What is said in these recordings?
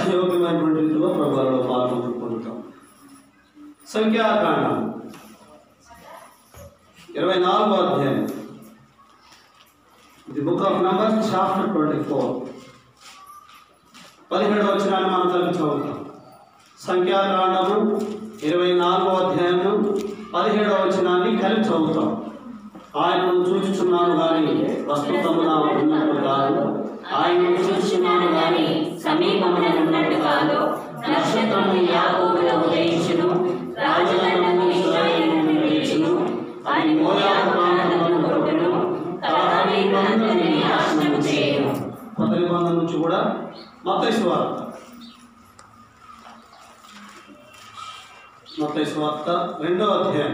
యోగ్యమైనటువంటి రీతిలో ప్రభుత్వంలో పాల్గొని పొందుతాం సంఖ్యాకాండం ఇరవై నాలుగో అధ్యాయం the book of Numbers chapter twenty four పదిహేడు వచ్చినాన్ని మనం కలిపి చదువుతాం సంఖ్యాకాండము ఇరవై నాలుగో అధ్యాయము పదిహేడవ వచనాన్ని కలిపి చదువుతాం ఆయనను చూచుచున్నాను కానీ ప్రస్తుతమున ఉన్నట్టు కాదు ఆయనను చూచుచున్నాను గాని సమీపమున ఉన్నట్టు కాదు నక్షత్రము యాకోబులో ఉదయించును రాజదండము ఇశ్రాయేలును నిలిచును అది మోయాబు ప్రాంతమును కొట్టును కలహామీకులందరినీ నాశనము చేయును కొత్త నిబంధన నుంచి కూడా మత్తయి సువార్త మత్తయి సువార్త రెండవ అధ్యాయం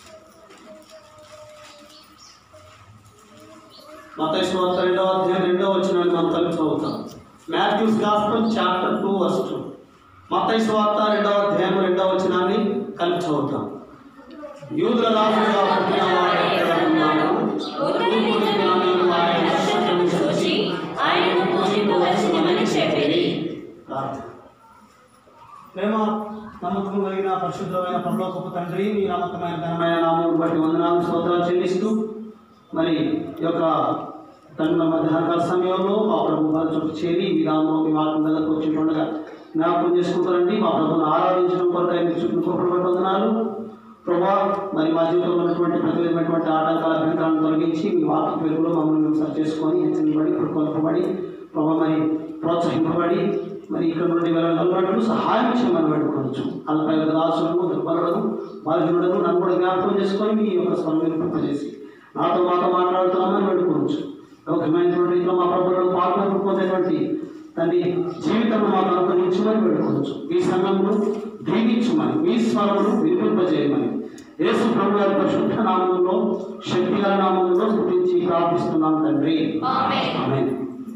మత్తయి సువార్త రెండవ అధ్యాయం రెండవ వచ్చినాన్ని మనం కలిపి చదువుతాం Matthew's gospel chapter two verse two మత్తయి సువార్త రెండవ అధ్యాయం రెండవ వచనాన్ని కలిపి చదువుతాం యూదుల రాజుగా పుట్టిన వాడు ఎక్కడ ఉన్నాడు ఉదయం దినమున ఆయన నక్షత్రము చూసి ఆయనను పూజింపవలసినమని చెప్పిరి ప్రార్థన ప్రేమ నమ్మకం కలిగిన పరిశుద్ధమైన పరలోకపు తండ్రి మీ నమ్మకమైన ఘనమైన నామం బట్టి వందనాలు స్తోత్రాలు చెల్లిస్తూ మరి ఈ యొక్క తండ్రి మధ్యాహ్నకాల సమయంలో మా ప్రభు వారి చుట్టూ చేరి మీ నామం మీ వాక్యం దగ్గరకు వచ్చింటుండగా జ్ఞాపకం చేసుకుంటారండి మా ప్రభుని ఆరాధించడం కొరకు ఆయన చుట్టూ కృపలు బట్టి వందనాలు ప్రభా మరి మా జీవితంలో ఉన్నటువంటి ప్రతి విధమైనటువంటి ఆటంకాల అభ్యంతరాలను తొలగించి మీ వాక్య వెలుగులో మమ్మల్ని మేము సరి చేసుకొని హెచ్చరింపబడి కొనుక్కొల్పబడి ప్రభా మరి ప్రోత్సహింపబడి మరి ఇక్కడ నుండి వెళ్ళగలవాడు సహాయం చేయమని పెట్టుకోవచ్చు అల్పై దాసులను దుర్బలను బాధ్యులను నన్ను కూడా జ్ఞాపకం చేసుకొని మీ యొక్క స్వరం వినిపింపజేసి నాతో మాతో మాట్లాడుతున్నామని పెట్టుకోవచ్చు యోగ్యమైనటువంటి రీతిలో మా ప్రభుత్వం పాల్గొనకపోతేటువంటి తండ్రి జీవితంలో మాకు అనుగ్రహించమని పెట్టుకోవచ్చు మీ సంఘమును దీవించమని మీ స్వరమును వినిపింపజేయమని యేసు ప్రభు గారి పరిశుద్ధ నామంలో శక్తి గల నామంలో గురించి ప్రార్థిస్తున్నాం తండ్రి ఆమేన్. ఆమేన్.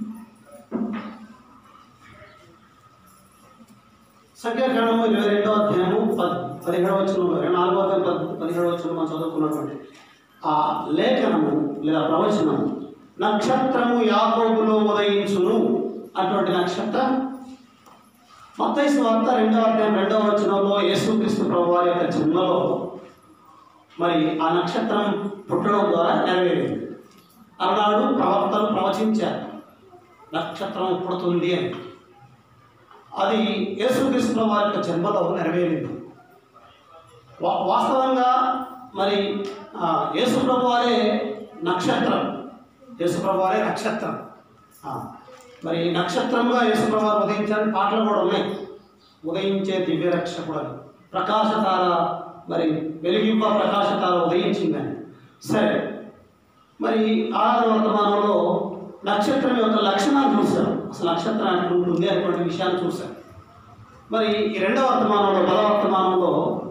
సంఖ్యాకాండము ఇరవై రెండో అధ్యాయము పద్ పదిహేడవ వచ్చిన ఇరవై నాలుగో అధ్యాయం పద్ పదిహేడవ వచ్చిన మనం చదువుకున్నటువంటి ఆ లేఖనము లేదా ప్రవచనము నక్షత్రము యాకోబులో ఉదయించును అటువంటి నక్షత్రం మత్తయి వార్త రెండవ అధ్యాయం రెండవ వచనంలో యేసుక్రీస్తు ప్రభు వారి యొక్క జన్మలో మరి ఆ నక్షత్రం పుట్టడం ద్వారా నెరవేరింది అన్నాడు ప్రవక్తలు ప్రవచించారు నక్షత్రం పుడుతుంది అని అది యేసుక్రీస్తు వారి యొక్క జన్మలో నెరవేరింది వా- వాస్తవంగా మరి ఆ, యేసు ప్రభు వారే నక్షత్రం యేసు ప్రభు వారే నక్షత్రం ఆ, మరి నక్షత్రంగా యేసు ప్రభు వారు ఉదయించాలని పాటలు కూడా ఉన్నాయి ఉదయించే దివ్య రక్షకుడు అని ప్రకాశతార మరి వెలిగింప ప్రకాశతార ఉదయించిందని సరే మరి ఆరాధన వర్తమానంలో నక్షత్రం యొక్క లక్షణాలు చూశారు అసలు నక్షత్రం అంటే ఉంటుంది అనేటువంటి విషయాన్ని చూశారు మరి ఈ రెండవ వర్తమానంలో పదవ వర్తమానంలో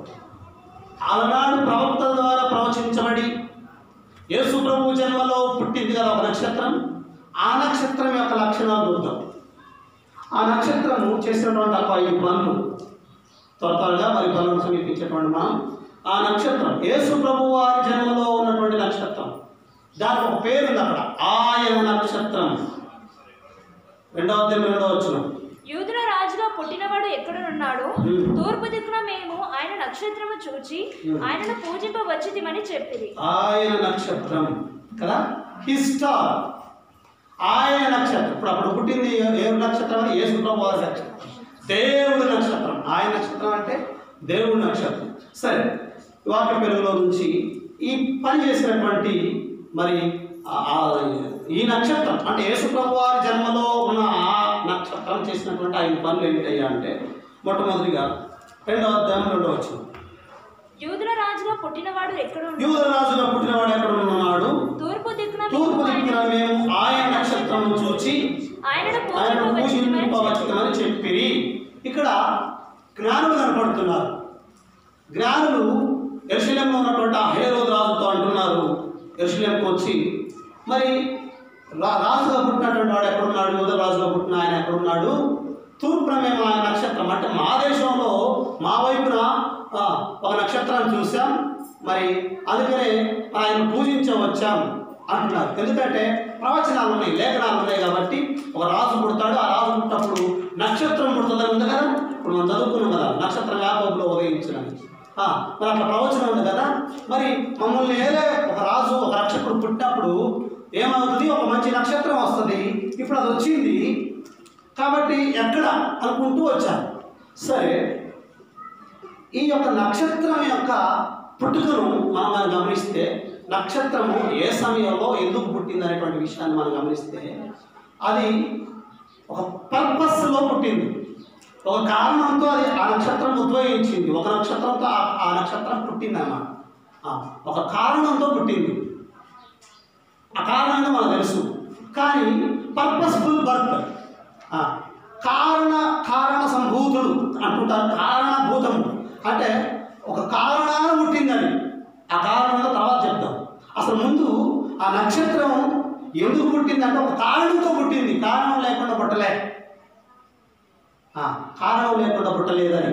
అలనాడు ప్రవక్తల ద్వారా ప్రవచించబడి యేసు ప్రభు జన్మలో పుట్టింది కదా ఒక నక్షత్రం ఆ నక్షత్రం యొక్క లక్షణాలు చూద్దాం ఆ నక్షత్రము చేసినటువంటి ఒక ఐదు పనులు త్వర త్వరగా మరి పనులను సమీపించేటువంటి మనం ఆ నక్షత్రం యేసు ప్రభు వారి జన్మలో ఉన్నటువంటి నక్షత్రం దానికి ఒక పేరు ఉంది అక్కడ ఆయన నక్షత్రం రెండవ అధ్యాయం రెండవ వచ్చిన యూదుల రాజుగా పుట్టినవాడు ఎక్కడనున్నాడు Hmm. తూర్పు దిక్కున మేము ఆయన నక్షత్రము చూచి Hmm. ఆయనను పూజింపవచ్చితిమని చెప్పిరి ఆయన నక్షత్రం కదా హిస్టార్ ఆయన నక్షత్రం ఇప్పుడు అప్పుడు పుట్టింది ఏ- ఏ నక్షత్రం అని యేసు ప్రభు వారి నక్షత్రం దేవుడి నక్షత్రం ఆయన నక్షత్రం అంటే దేవుడి నక్షత్రం సరే వాక్య పెరుగులో నుంచి ఈ పని చేసినటువంటి మరి ఆ- ఆ ఈ నక్షత్రం అంటే యేసు ప్రభు వారి జన్మలో ఉన్న ఆ నక్షత్రం చేసినటువంటి ఐదు పనులు ఏంటయ్యా అంటే మొట్టమొదటిగా రెండవ అధ్యాయం రెండవ వచ్చిన యూదుల రాజుగా పుట్టినవాడు ఎక్కడున్నాడు యూద రాజుగా పుట్టినవాడు ఎక్కడ ఉన్నాడు తూర్పు దిక్కున తూర్పు మేము దిక్కున ఆయన- మేము ఆయన నక్షత్రము చూచి ఆయనను ఆయన పూజింపవచ్చితిమని చెప్పిరి. పూజింపవచ్చునని చెప్పిరి ఇక్కడ జ్ఞానులు కనపడుతున్నారు జ్ఞానులు ఎరుశలేంలో ఉన్నటువంటి ఆ హేరోదు రాజుతో అంటున్నారు ఎరుశలేంకి వచ్చి మరి రా రాజుగా పుట్టినటువంటి వాడు ఎక్కడున్నాడు యూద రాజుగా పుట్టిన ఆయన ఎక్కడున్నాడు తూర్పున మేము ఆయన నక్షత్రం అంటే మా దేశంలో మా వైపున ఆ, ఒక నక్షత్రాన్ని చూసాం మరి అందుకనే ఆయన పూజించ వచ్చాం అంటున్నారు ఎందుకంటే ప్రవచనాలు ఉన్నాయి లేఖనాలు ఉన్నాయి కాబట్టి ఒక రాజు పుడతాడు ఆ రాజు పుట్టినప్పుడు నక్షత్రం పుడుతుంది పుడుతుందని ఉంది కదా ఇప్పుడు మనం చదువుకున్నాం కదా నక్షత్రం యాకోబులో ఉదయించడానికి ఆ, మరి అట్లా ప్రవచనం ఉంది కదా మరి మమ్మల్ని ఏలే ఒక రాజు ఒక రక్షకుడు పుట్టినప్పుడు ఏమవుతుంది ఒక మంచి నక్షత్రం వస్తుంది ఇప్పుడు అది వచ్చింది కాబట్టి ఎక్కడ అనుకుంటూ వచ్చాను సరే ఈ యొక్క నక్షత్రం యొక్క పుట్టుకను మనం మనం గమనిస్తే నక్షత్రము ఏ సమయంలో ఎందుకు పుట్టింది అనేటువంటి విషయాన్ని మనం గమనిస్తే అది ఒక పర్పస్లో పుట్టింది ఒక కారణంతో అది ఆ నక్షత్రం ఉద్భవించింది ఒక నక్షత్రంతో ఆ- ఆ నక్షత్రం పుట్టింది అన్నమాట ఆ, ఒక కారణంతో పుట్టింది ఆ కారణంగా మనకు తెలుసు కానీ పర్పస్ఫుల్ బర్త్ కారణ కారణ సంభూతుడు అంటుంటారు కారణభూతము అంటే ఒక కారణాన పుట్టిందని ఆ కారణంగా తర్వాత చెప్తాం అసలు ముందు ఆ నక్షత్రం ఎందుకు పుట్టిందంటే ఒక కారణంతో పుట్టింది కారణం లేకుండా పుట్టలే ఆ, కారణం లేకుండా పుట్టలేదని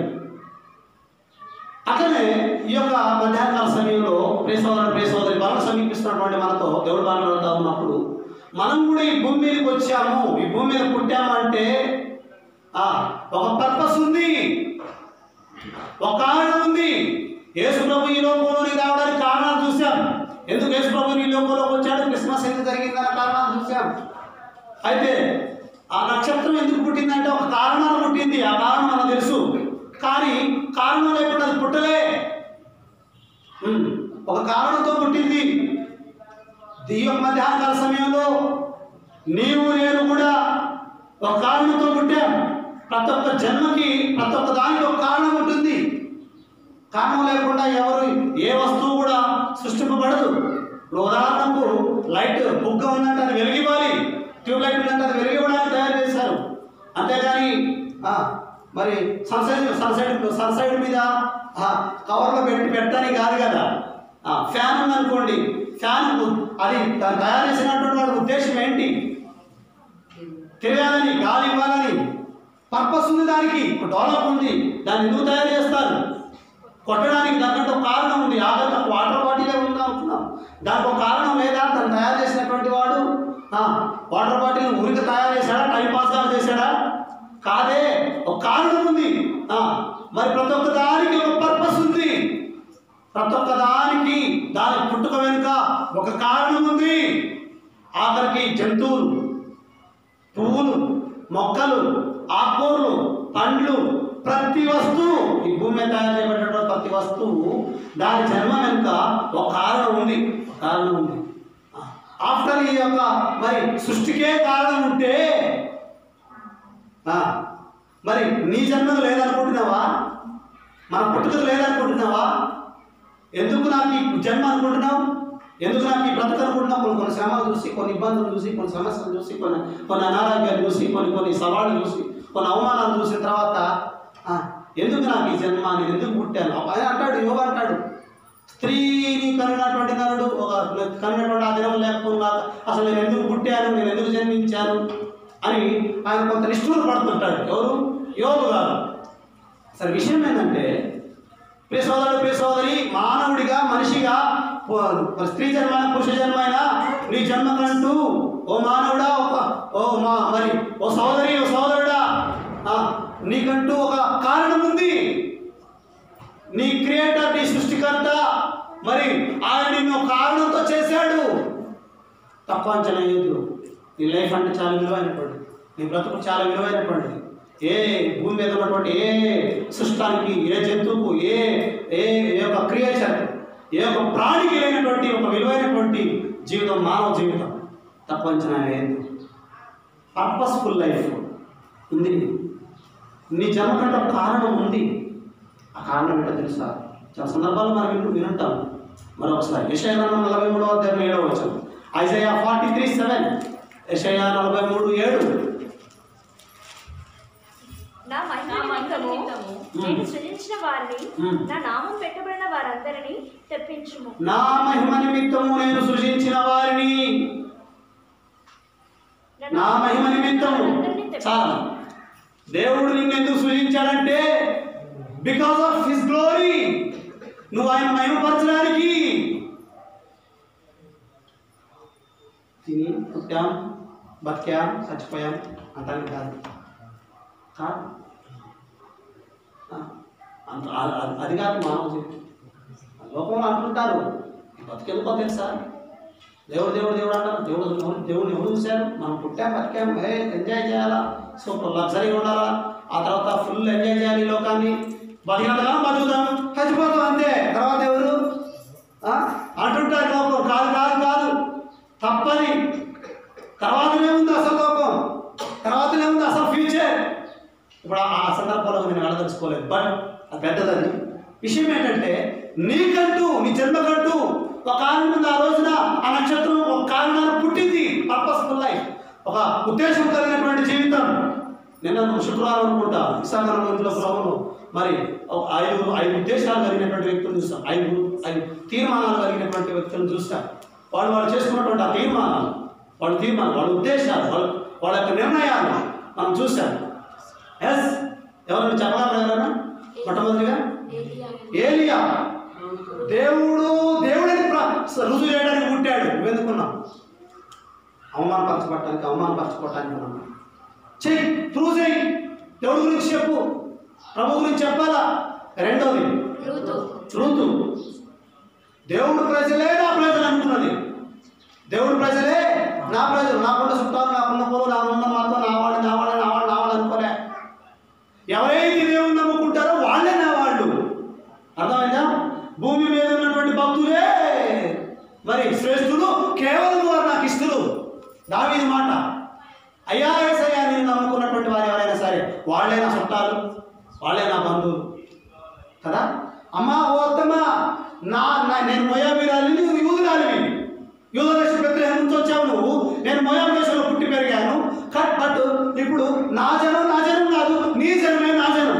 అట్లనే ఈ యొక్క మధ్యాహ్నకాల సమయంలో ప్రేసోదరు ప్రేసోదరి బాగా సమీపిస్తున్నటువంటి మనతో దేవుడు మాట్లాడుతూ ఉన్నప్పుడు మనం కూడా ఈ భూమి మీదకి వచ్చాము ఈ భూమి మీద పుట్టాము అంటే ఆ, ఒక పర్పస్ ఉంది ఒక కారణం ఉంది యేసు ప్రభు ఈ లోకంలోకి రావడానికి కారణాలు చూసాం ఎందుకు యేసు ప్రభు ఈ లోకంలోకి వచ్చాడు క్రిస్మస్ ఎందుకు జరిగిందన్న కారణాలు చూసాం అయితే ఆ నక్షత్రం ఎందుకు పుట్టిందంటే ఒక కారణాలు పుట్టింది ఆ కారణం మనకు తెలుసు కానీ కారణం లేకుండా అది పుట్టలే ఉమ్, ఒక కారణంతో పుట్టింది ఈ యొక్క మధ్యాహ్నకాల సమయంలో నీవు నేను కూడా ఒక కారణంతో పుట్టాం ప్రతి ఒక్క జన్మకి ప్రతి ఒక్క దానికి ఒక కారణం ఉంటుంది కారణం లేకుండా ఎవరు ఏ వస్తువు కూడా సృష్టింపబడదు ఇప్పుడు ఉదాహరణకు లైట్ బుగ్గ ఉందంటే అది వెలిగివ్వాలి ట్యూబ్ లైట్ ఉందంటే అది వెలిగివ్వడానికి తయారు చేశారు అంతేగాని ఆ, మరి సన్సైడ్ సన్సైడ్ సన్సైడ్ మీద ఆ, కవర్లో పెట్టి పెట్టడానికి కాదు కదా ఆ, ఫ్యాన్ ఉందనుకోండి ఫ్యాన్ అది దాన్ని తయారు చేసినటువంటి వాడి ఉద్దేశం ఏంటి తెలియాలని గాలి ఇవ్వాలని పర్పస్ ఉంది దానికి ఒక డెవలప్ ఉంది దాన్ని ఎందుకు తయారు చేస్తారు కొట్టడానికి తగ్గట్టు ఒక కారణం ఉంది ఆగత వాటర్ బాటిలే ఉందా అనుకున్నాం దానికి ఒక కారణం లేదా తను తయారు చేసినటువంటి వాడు ఆ, వాటర్ బాటిల్ ఊరికి తయారు చేశాడా టైం పాస్ గా చేశాడా కాదే ఒక కారణం ఉంది ఆ, మరి ప్రతి ఒక్క దానికి ఒక పర్పస్ ఉంది ప్రతి ఒక్క దానికి దాని పుట్టుక వెనుక ఒక కారణం ఉంది ఆఖరికి జంతువులు పువ్వులు మొక్కలు ఆకుకూరలు పండ్లు ప్రతి వస్తువు ఈ భూమి మీద తయారు చేయబడినటువంటి ప్రతి వస్తువు దాని జన్మ వెనుక ఒక కారణం ఉంది ఒక కారణం ఉంది ఆఫ్టర్ ఈ యొక్క మరి సృష్టికే కారణం ఉంటే ఆ, మరి నీ జన్మకు లేదనుకుంటున్నావా మన పుట్టుకకు లేదనుకుంటున్నావా ఎందుకు నాకు ఈ జన్మ అనుకుంటున్నావు ఎందుకు నాకు ఈ బ్రతుకు అనుకుంటున్నావు కొన్ని కొన్ని శ్రమలు చూసి కొన్ని ఇబ్బందులు చూసి కొన్ని సమస్యలు చూసి కొన్ని కొన్ని అనారోగ్యాలు చూసి కొన్ని కొన్ని సవాళ్ళు చూసి కొన్ని అవమానాలు చూసిన తర్వాత ఆ, ఎందుకు నాకు ఈ జన్మ నేను ఎందుకు పుట్టాను ఆయన అంటాడు యోగ అంటాడు స్త్రీని కనున్నటువంటి నరుడు ఒక కనున్నటువంటి ఆ దినం లేకుండా అసలు నేను ఎందుకు పుట్టాను నేను ఎందుకు జన్మించాను అని ఆయన కొంత నిష్ఠూర పడుతుంటాడు ఎవరు యోగు గారు సరే విషయం ఏంటంటే ప్రియ సోదరుడు ప్రియ సోదరి మానవుడిగా మనిషిగా ప- స్త్రీ జన్మ పురుష జన్మ అయినా నీ జన్మకంటూ ఓ మానవుడా ఒక ఓ మా మరి ఓ సోదరి ఓ సోదరుడా ఆ, నీకంటూ ఒక కారణం ఉంది నీ క్రియేటర్ నీ సృష్టికర్త మరి ఆయన నిన్ను ఒక కారణంతో చేశాడు తక్కువ అంచనా వేయద్దు నీ లైఫ్ అంటే చాలా విలువైనటువంటిది నీ బ్రతుకు చాలా విలువైనటువంటిది ఏ భూమి మీద ఉన్నటువంటి ఏ సృష్టానికి ఏ జంతువుకు ఏ ఏ ఏ యొక్క క్రియేచర్ ఏ యొక్క ప్రాణికి లేనటువంటి ఒక విలువైనటువంటి జీవితం మానవ జీవితం తక్కువ అంచనా వేయద్దు పర్పస్ఫుల్ లైఫ్ ఉంది నీ జన్మ కంటే ఒక కారణం ఉంది ఆ కారణం ఏంటో తెలుసా చాలా సందర్భాలు మనం విను వినుంటాం మరొకసారి యశయానం నలభై మూడవ అధ్యాయం ఏడవ వచ్చాం ఐజయా ఫార్టీ త్రీ సెవెన్ యశయా నలభై మూడు ఏడు నా మహిమ నా మహిమ నిమిత్తము నిమిత్తము నేను సృజించిన వారిని మ్మ్. నా నామం పెట్టబడిన వారందరినీ తెప్పించుము నా మహిమ నిమిత్తము నేను సృజించిన వారిని నా మహిమ నిమిత్తము వారందరినీ తెప్పించుము. చాలా దేవుడు నిన్ను ఎందుకు సృజించాడంటే బికాస్ ఆఫ్ హిస్ గ్లోరీ నువ్వు ఆయన మహిమపరచడానికి తిని పుట్టాం బతికాం చచ్చిపోయాం అంటానికి కాదు కాదు ఆ, అంత ఆ- ఆ- అది కాదు మానవ జీవితం లోకంలో అంటుంటారు బతికెందుకో తెలుసా దేవుడు దేవుడు దేవుడు అంటారు దేవుడు ఎవరు- దేవుడిని ఎవరు చూశారు మనం పుట్టాం బతికాం ఏ ఎంజాయ్ చేయాలా సూపర్ లగ్జరీగా ఉండాలా ఆ తర్వాత ఫుల్ ఎంజాయ్ చేయాలి ఈ లోకాన్ని బతికినంతగా బతుకుదాం చచ్చిపోతాం అంతే తర్వాత ఎవరు ఆ? అంటుంటారు లోకం కాదు కాదు కాదు తప్పని తర్వాతనే ఉంది అసలు లోకం తర్వాతనే ఉంది అసలు ఫ్యూచర్ ఇప్పుడు ఆ ఆ సందర్భంలో నేను వెళ్ళదలుచుకోలేదు బట్ అది పెద్దదని విషయం ఏంటంటే నీకంటూ నీ జన్మకంటూ ఒక కారణం ఉంది ఆ రోజున ఆ నక్షత్రం ఒక కారణాన్ని పుట్టింది పర్పస్ఫుల్ లైఫ్ ఒక ఉద్దేశం కలిగినటువంటి జీవితం నిన్న శుక్రవారం అనుకుంటా విశాఖలో ఇంట్లో గృహంలో మరి ఒక ఐదు ఐదు ఉద్దేశాలు కలిగినటువంటి వ్యక్తులు చూస్తాం ఐదు ఐదు తీర్మానాలు కలిగినటువంటి వ్యక్తులను చూస్తాం వాళ్ళు వాళ్ళు చేసుకున్నటువంటి ఆ తీర్మానాలు వాళ్ళ తీర్మానం వాళ్ళ ఉద్దేశాలు వాళ్ళ వాళ్ళ యొక్క నిర్ణయాలు మనం చూసాం ఎస్ ఎవరైనా చెప్పగలరా ఎవరైనా మొట్టమొదటిగా ఏలియా దేవుడు దేవుడిని ప్ర- రుజువు చేయడానికి పుట్టాడు నువ్వెందుకున్నావు అవమానపరచబడటానికి అవమానపరచుకోవటానికి ఉన్నాం చెయ్యి ప్రూవ్ చేయి దేవుడి గురించి చెప్పు ప్రభు గురించి చెప్పాలా రెండోది ఋతు ఋతు దేవుడు ప్రజలే నా ప్రజలు అనుకున్నది దేవుడు ప్రజలే నా ప్రజలు నాకున్న చుట్టాలు నాకున్న పొలం నా ఉన్న మాతో నా వాళ్ళు నా వాళ్ళు నా వాళ్ళు నా వాళ్ళు అనుకోలే ఎవరైతే దేవుని నమ్ముకుంటారో వాళ్ళే నా వాళ్ళు అర్థమైందా భూమి మీద ఉన్నటువంటి భక్తులే మరి శ్రేష్ఠులు కేవలం వారు నాకు ఇష్టలు దావీది మాట అయ్యా ఏసయ్యా నేను నమ్ముకున్నటువంటి వారు ఎవరైనా సరే వాళ్ళే నా చుట్టాలు వాళ్ళే నా బంధువులు కదా అమ్మా ఓ అత్తమ్మా నా నా నేను మొయాబీరాలి నువ్వు యూదురాలివి యూద దేశం పెద్ద నుంచి వచ్చావు నువ్వు నేను మొయాబు దేశంలో పుట్టి పెరిగాను కట్ బట్ ఇప్పుడు నా జనం నా జనం కాదు నీ జనమే నా జనం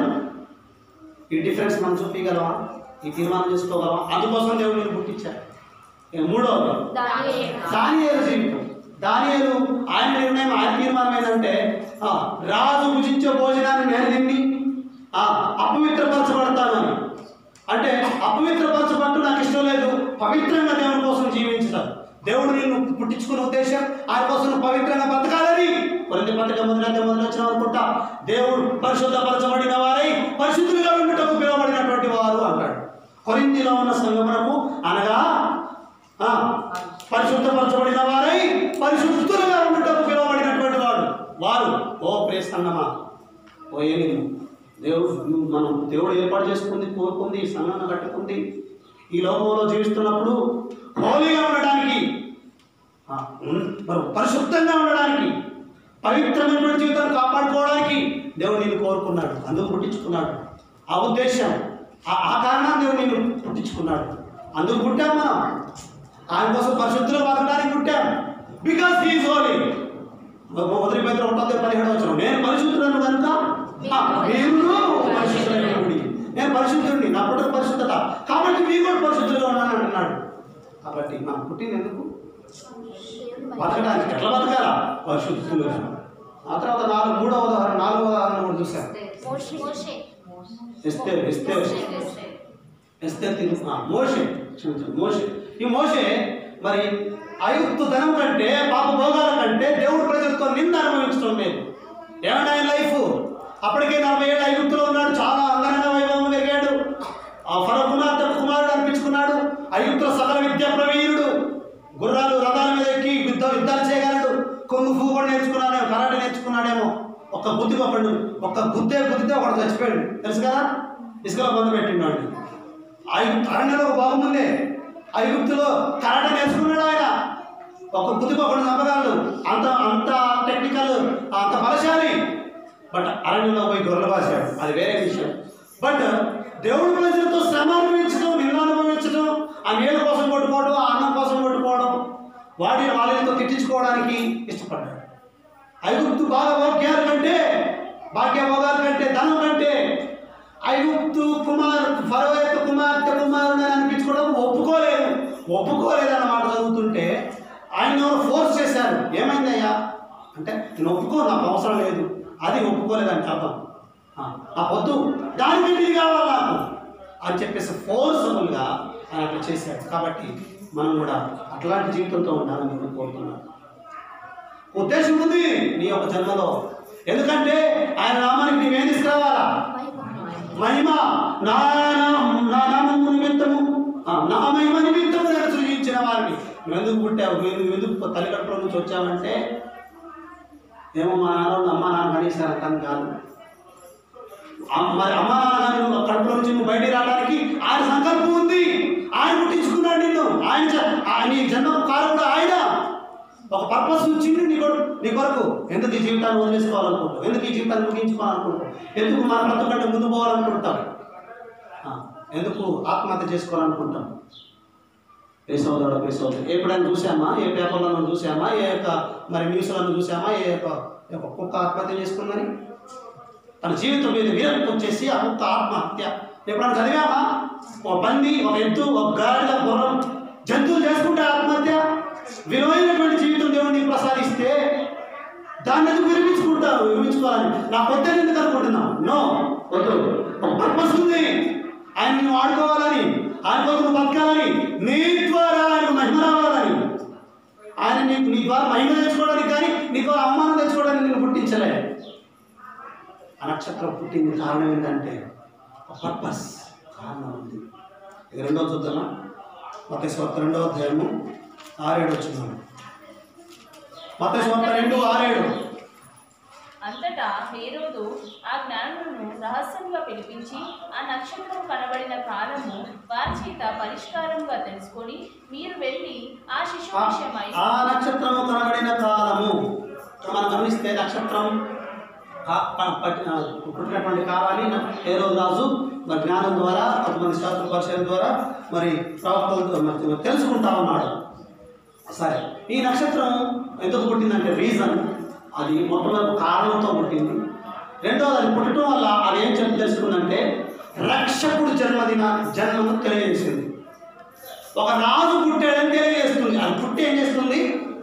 ఈ డిఫరెన్స్ మనం చూపించగలమా ఈ తీర్మానం చేసుకోగలమా అందుకోసం దేవుడు నేను పుట్టించాడు ఇక మూడవది దానియేలు. దానియేలు జీవితం దానియేలు ఆయన నిర్ణయం ఆయన తీర్మానం ఏంటంటే ఆ, రాజు భుజించే భోజనాన్ని నేను తిని ఆ, అపవిత్రపరచబడతానని అంటే అపవిత్రపరచబట్టు నాకు ఇష్టం లేదు పవిత్రంగా దేవుని కోసం జీవించుతాను దేవుడు నిన్ను పుట్టించుకున్న ఉద్దేశం ఆయన కోసం నువ్వు పవిత్రంగా బతకాలని కొరింది పత్రిక మొదలైతే మొదలు వచ్చిన అనుకుంటా దేవుడు పరిశుద్ధపరచబడిన వారై పరిశుద్ధులుగా ఉండుటకు పిలువబడినటువంటి వారు అంటాడు కొరిందిలో ఉన్న సంగమనకు అనగా ఆ, పరిశుద్ధపరచబడిన వారై పరిశుద్ధులుగా ఉండుటకు పిలువబడినటువంటి వాడు వారు ఓ ప్రేసన్నమా ఓ ఏలిము దేవుడు నువ్వు మనం దేవుడు ఏర్పాటు చేసుకుంది కోరుకుంది సంఘాన్ని కట్టుకుంది ఈ లోకంలో జీవిస్తున్నప్పుడు హోలీగా ఉండడానికి ఆ, ఉన్- మరి పరిశుద్ధంగా ఉండడానికి పవిత్రమైనటువంటి జీవితాన్ని కాపాడుకోవడానికి దేవుడు నిన్ను కోరుకున్నాడు అందుకు పుట్టించుకున్నాడు ఆ ఉద్దేశం ఆ ఆ కారణాన్ని దేవుడు నిన్ను పుట్టించుకున్నాడు అందుకు పుట్టాం మనం ఆయన కోసం పరిశుద్ధులు బతకడానికి పుట్టాం బికాస్ హీఈస్ హోలీ మొదటి పేరు ఉంటుంది పదిహేడు వచ్చిన నేను పరిశుద్ధులను కనుక ఆ, మీరు పరిశుద్ధులైనడి నేను పరిశుద్ధుడిని నా పుట్టిన పరిశుద్ధత కాబట్టి మీరు కూడా పరిశుద్ధులుగా ఉన్నాను అంటున్నాడు కాబట్టి మనం పుట్టింది ఎందుకు బతకడానికి ఎట్లా బతకాలా పరిశుద్ధులుగా ఆ తర్వాత నాలుగు మూడవ ఉదాహరణ నాలుగవ ఉదాహరణ కూడా చూశాను మోషే. ఎస్తే ఎస్తే మోషే, మోషే. ఎస్తే తిరు ఆ, మోషే క్షమించండి మోషే ఈ మోషే మరి ఐగుప్తు ధనం కంటే పాప భోగాల కంటే దేవుడు ప్రజలతో నింద అనుభవించడం లేదు ఏమన్నా ఆయన లైఫ్ అప్పటికే నలభై ఏళ్ళు ఐగుప్తులో ఉన్నాడు చాలా అంగరంగ వైభవం పెరిగాడు ఆ ఫరో కుమార్తె కుమారుడు అనిపించుకున్నాడు ఐగుప్తులో సకల విద్యా ప్రవీణుడు గుర్రాలు రథాల మీద ఎక్కి యుద్ధ యుద్ధాలు చేయగలడు కొంగు ఫూ కూడా నేర్చుకున్నాడేమో కరాటే నేర్చుకున్నాడేమో ఒక్క బుద్ధి ఒకడు ఒక్క బుద్ధే బుద్ధితే ఒకడు చచ్చిపోయాడు తెలుసు కదా ఇసుకలో మందు పెట్టిండు ఐగుప్తు అరణ్యంలో ఒక బాగుంది ఐగుప్తులో కరాటే నేర్చుకున్నాడు ఆయన ఒక బుద్ధికి ఒకడు నమ్మగలడు అంత అంత టెక్నికల్ అంత బలశాలి బట్ అరణ్యంలో పోయి గొర్రెలు పాసాడు అది వేరే విషయం బట్ దేవుడి ప్రజలతో శ్రమ అనుభవించడం నిన్న అనుభవించడం ఆ నీళ్ళ కోసం కొట్టుకోవడం ఆ అన్నం కోసం కొట్టుకోవడం వాడిని వాళ్ళతో తిట్టించుకోవడానికి ఇష్టపడ్డాడు ఐగుప్తు బాగా భోగ్యాల కంటే భాగ్య భోగాల కంటే ధనం కంటే ఐగుప్తు కుమార్ ఫరో యొక్క కుమార్తె కుమారుడు అని అనిపించుకోవడం ఒప్పుకోలేదు ఒప్పుకోలేదు అన్నమాట చదువుతుంటే ఆయన ఎవరు ఫోర్స్ చేశారు ఏమైందయ్యా అంటే నేను ఒప్పుకో నాకు అవసరం లేదు అది ఒప్పుకోలేదంటే అర్థం ఆ, నాకు వద్దు దానికి ఇది కావాలి నాకు అని చెప్పేసి ఫోర్సబుల్గా ఆయన అట్లా చేశాడు కాబట్టి మనం కూడా అట్లాంటి జీవితంతో ఉండాలని నేను కోరుతున్నాను ఉద్దేశం ఉంది నీ యొక్క జన్మలో ఎందుకంటే ఆయన నామానికి నీవేం తీసుకురావాలా మహిమ నా నామం నా నామము నిమిత్తము ఆ, నా మహిమ నిమిత్తము నేను సృజించిన వారిని నువ్వు ఎందుకు పుట్టావు నువ్వు నువ్వు ఎందుకు తల్లి కడుపులో నుంచి వచ్చావంటే ఏమో మా నాన్న అమ్మ నాన్న కనీసారు కానీ కాదు అమ్మ- మరి అమ్మ నాన్న నువ్వు కడుపులో నుంచి నువ్వు బయటికి రావడానికి ఆయన సంకల్పం ఉంది ఆయన పుట్టించుకున్నాడు నిన్ను ఆయన జ- ఆ నీ జన్మ కారకుడు ఆయన ఒక పర్పస్ వచ్చింది నీ కొరకు నీ కొరకు ఎందుకు ఈ జీవితాన్ని వదిలేసుకోవాలనుకుంటావు ఎందుకు ఈ జీవితాన్ని ముగించుకోవాలనుకుంటావు ఎందుకు మన బ్రతుకు కంటే ముందు పోవాలనుకుంటావు ఆ, ఎందుకు ఆత్మహత్య చేసుకోవాలనుకుంటాం ఏ సోదరుడు ఏ సోదరుడు ఎప్పుడైనా చూసామా ఏ పేపర్లను చూసామా ఏ యొక్క మరి న్యూస్లను చూసామా ఏ యొక్క ఏ యొక్క కుక్క ఆత్మహత్య చేసుకుందని తన జీవితం మీద విరక్తి వచ్చేసి ఆ కుక్క ఆత్మహత్య ఎప్పుడైనా చదివామా ఒక పంది ఒక ఎద్దు ఒక గాడిద గుర్రం జంతువులు చేసుకుంటే ఆత్మహత్య విలువైనటువంటి జీవితం దేవుడు నీకు ప్రసాదిస్తే దాన్ని ఎందుకు విరమించుకుంటావు విరమించుకోవాలని నా కొత్త ఎందుకు అనుకుంటున్నావు నో వద్దు ఒక పర్పస్ ఉంది ఆయన నిన్ను వాడుకోవాలని ఆయన కోసం నువ్వు బతకాలని నీ ద్వారా ఆయన మహిమ రావాలని ఆయన నీకు నీ ద్వారా మహిమ తెచ్చుకోవడానికి కానీ నీ ద్వారా అవమానం తెచ్చుకోవడానికి నేను పుట్టించలే ఆ నక్షత్రం పుట్టింది కారణం ఏంటంటే ఒక పర్పస్ కారణం ఉంది ఇక రెండో చూద్దామా మత స్వార్థ రెండో అధ్యాయము ఆరేడు వచ్చిందాము మత స్వార్థ రెండు ఆరేడు అంతటా హేరోదు ఆ జ్ఞానులను రహస్యంగా పిలిపించి ఆ నక్షత్రం కనబడిన కాలము వారి చేత పరిష్కారంగా తెలుసుకొని మీరు వెళ్ళి ఆ శిశువు ఆ- విషయమై ఆ నక్షత్రము కనబడిన కాలము ఇక్కడ మనం గమనిస్తే నక్షత్రం ఆ- ఆ- పట్టి- ఆ పుట్టినటువంటి కాలాన్ని ఏ రోజు రాజు మరి జ్ఞానం ద్వారా కొంతమంది శాస్త్ర పరిచయం ద్వారా మరి ప్రవక్తలతో మరి తెలుసుకుంటా ఉన్నాడు సరే ఈ నక్షత్రం ఎందుకు పుట్టిందంటే రీజన్ అది మొట్టమొదటి కారణంతో పుట్టింది రెండోది అది పుట్టడం వల్ల అది ఏం చెప్పి తెలుసుకుందంటే రక్షకుడు జన్మదిన జన్మను తెలియజేసింది ఒక రాజు పుట్టాడని తెలియజేస్తుంది అది పుట్టి ఏం చేస్తుంది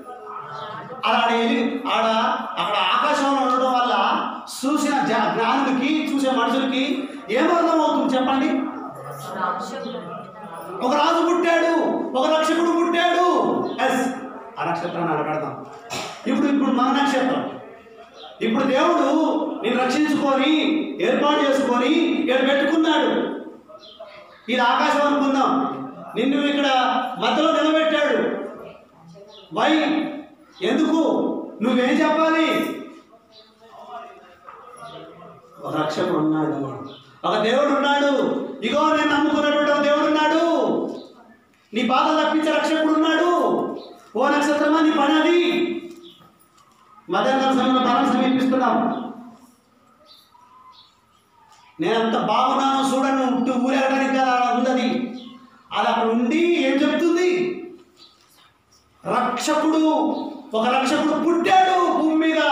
అలా ఆడ ఎలి- ఆడ అక్కడ ఆకాశంలో ఉండడం వల్ల చూసిన జ- జ్ఞానులకి చూసే మనుషులకి ఏమర్థం అవుతుంది చెప్పండి ఒక రాజు పుట్టాడు ఒక రక్షకుడు పుట్టాడు ఎస్ ఆ నక్షత్రాన్ని అడగడదాం ఇప్పుడు ఇప్పుడు మన నక్షత్రం ఇప్పుడు దేవుడు నేను రక్షించుకొని ఏర్పాటు చేసుకొని ఇక్కడ పెట్టుకున్నాడు ఇది ఆకాశం అనుకుందాం నిన్ను ఇక్కడ మధ్యలో నిలబెట్టాడు వై ఎందుకు నువ్వేం చెప్పాలి ఒక రక్షకుడు ఉన్నాడు ఒక దేవుడు ఉన్నాడు ఇగో నేను నమ్ముకున్నటువంటి ఒక దేవుడు ఉన్నాడు నీ బాధ తప్పించే రక్షకుడు ఉన్నాడు ఓ నక్షత్రమా నీ పని అది మధ్యాహ్నం సమయంలో మరణం సమీపిస్తున్నాం నేను అంత బాగున్నాను చూడను ఉట్టు ఊరేగడానికి కదా అలా ఉంది అది అది అక్కడ ఉండి ఏం చెప్తుంది రక్షకుడు ఒక రక్షకుడు పుట్టాడు భూమి మీద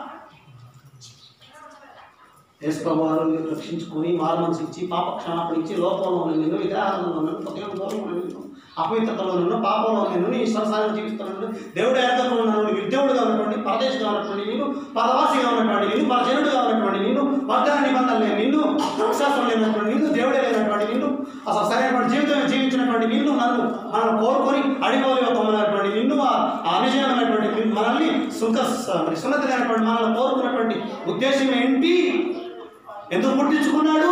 యేసుప్రభు వారు రక్షించుకొని మారు మనసు ఇచ్చి పాప క్షమాపణ ఇచ్చి లోపంలో నేను విగ్రహాలలో ఉన్నాను పదిహేను దూరంలో నేను అపవిత్రతలో ఉన్నాను పాపంలో నేను నీ సంసారం జీవిస్తున్నాను దేవుడు ఎరగకుండా ఉన్నాను నిర్దేవుడుగా ఉన్నటువంటి పరదేశంగా ఉన్నటువంటి నేను పరవాసిగా ఉన్నటువంటి నేను పరజనుడుగా ఉన్నటువంటి నేను వర్గాల నిబంధనలు లేని నిన్ను ధర్మశాస్త్రం లేనటువంటి నిన్ను దేవుడే లేనటువంటి నిన్ను అసలు సరైనటువంటి జీవితం జీవించినటువంటి నిన్ను నన్ను మనం కోరుకొని అడిగోలేకపోతున్నటువంటి నిన్ను ఆ అనుజయమైనటువంటి నిన్ను మనల్ని సుఖ మరి సున్నతి లేనటువంటి మనల్ని కోరుకున్నటువంటి ఉద్దేశం ఏంటి ఎందుకు పుట్టించుకున్నాడు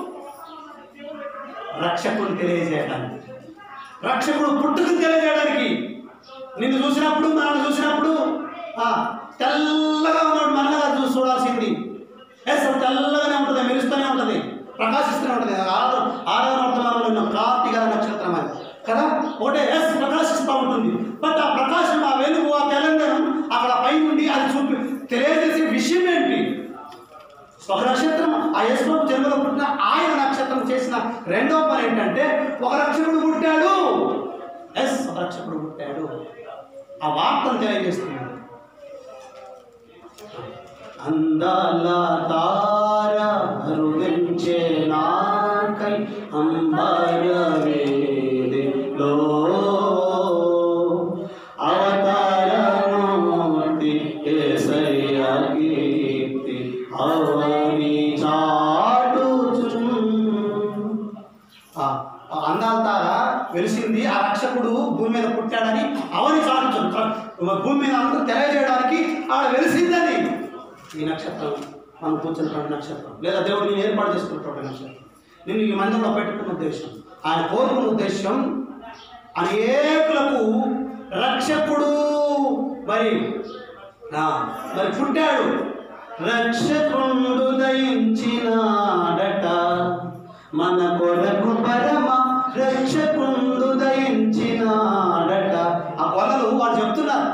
రక్షకుడు తెలియజేయడానికి రక్షకుడు పుట్టుకను తెలియజేయడానికి నిన్ను చూసినప్పుడు మనల్ని చూసినప్పుడు ఆ, తెల్లగా ఉన్నాడు మనగా చూసి చూడాల్సింది ఎస్ అది తెల్లగానే ఉంటుంది మెరుస్తూనే ఉంటుంది ప్రకాశిస్తూనే ఉంటుంది ఆరు ఆరవ వర్తమానంలో ఉన్న కార్తీక నక్షత్రం అది కదా ఒకటే ఎస్ ప్రకాశిస్తూ ఉంటుంది బట్ ఆ ప్రకాశం ఆ వెలుగు ఆ తెలంగాణ అక్కడ పై నుండి అది చూపి తెలియజేసే విషయం ఏంటి ఒక నక్షత్రం ఆ యశ్వపు జన్మలో పుట్టిన ఆయన నక్షత్రం చేసిన రెండో పని ఏంటంటే ఒక రక్షకుడు పుట్టాడు ఎస్ ఒక రక్షకుడు పుట్టాడు ఆ వార్తను తెలియజేస్తున్నాడు అందాల తార రువించే నాకై అంబర వేదిలో అవతారమూర్తి యేసయ్య కీర్తి అవని చాటుచున్ ఆ ఆ అందాల తార వెలిసింది ఆ రక్షకుడు భూమి మీద పుట్టాడని అవని చాటుచు భూమి మీద అందరూ తెలియజేయడానికి ఆడ వెలిసిందని ఈ నక్షత్రం మనం కూర్చున్నటువంటి నక్షత్రం లేదా దేవుడు నేను ఏర్పాటు చేసుకున్నటువంటి నక్షత్రం నిన్ను ఈ మందిరంలో పెట్టుకున్న ఉద్దేశం ఆయన కోరుకున్న ఉద్దేశం అనేకులకు రక్షకుడు మరి ఆ, మరి పుట్టాడు రక్షకుండు దయించినాడట మన కొరకు పరమ రక్షకుండు దయించినాడట ఆ కొలలు వాడు చెప్తున్నారు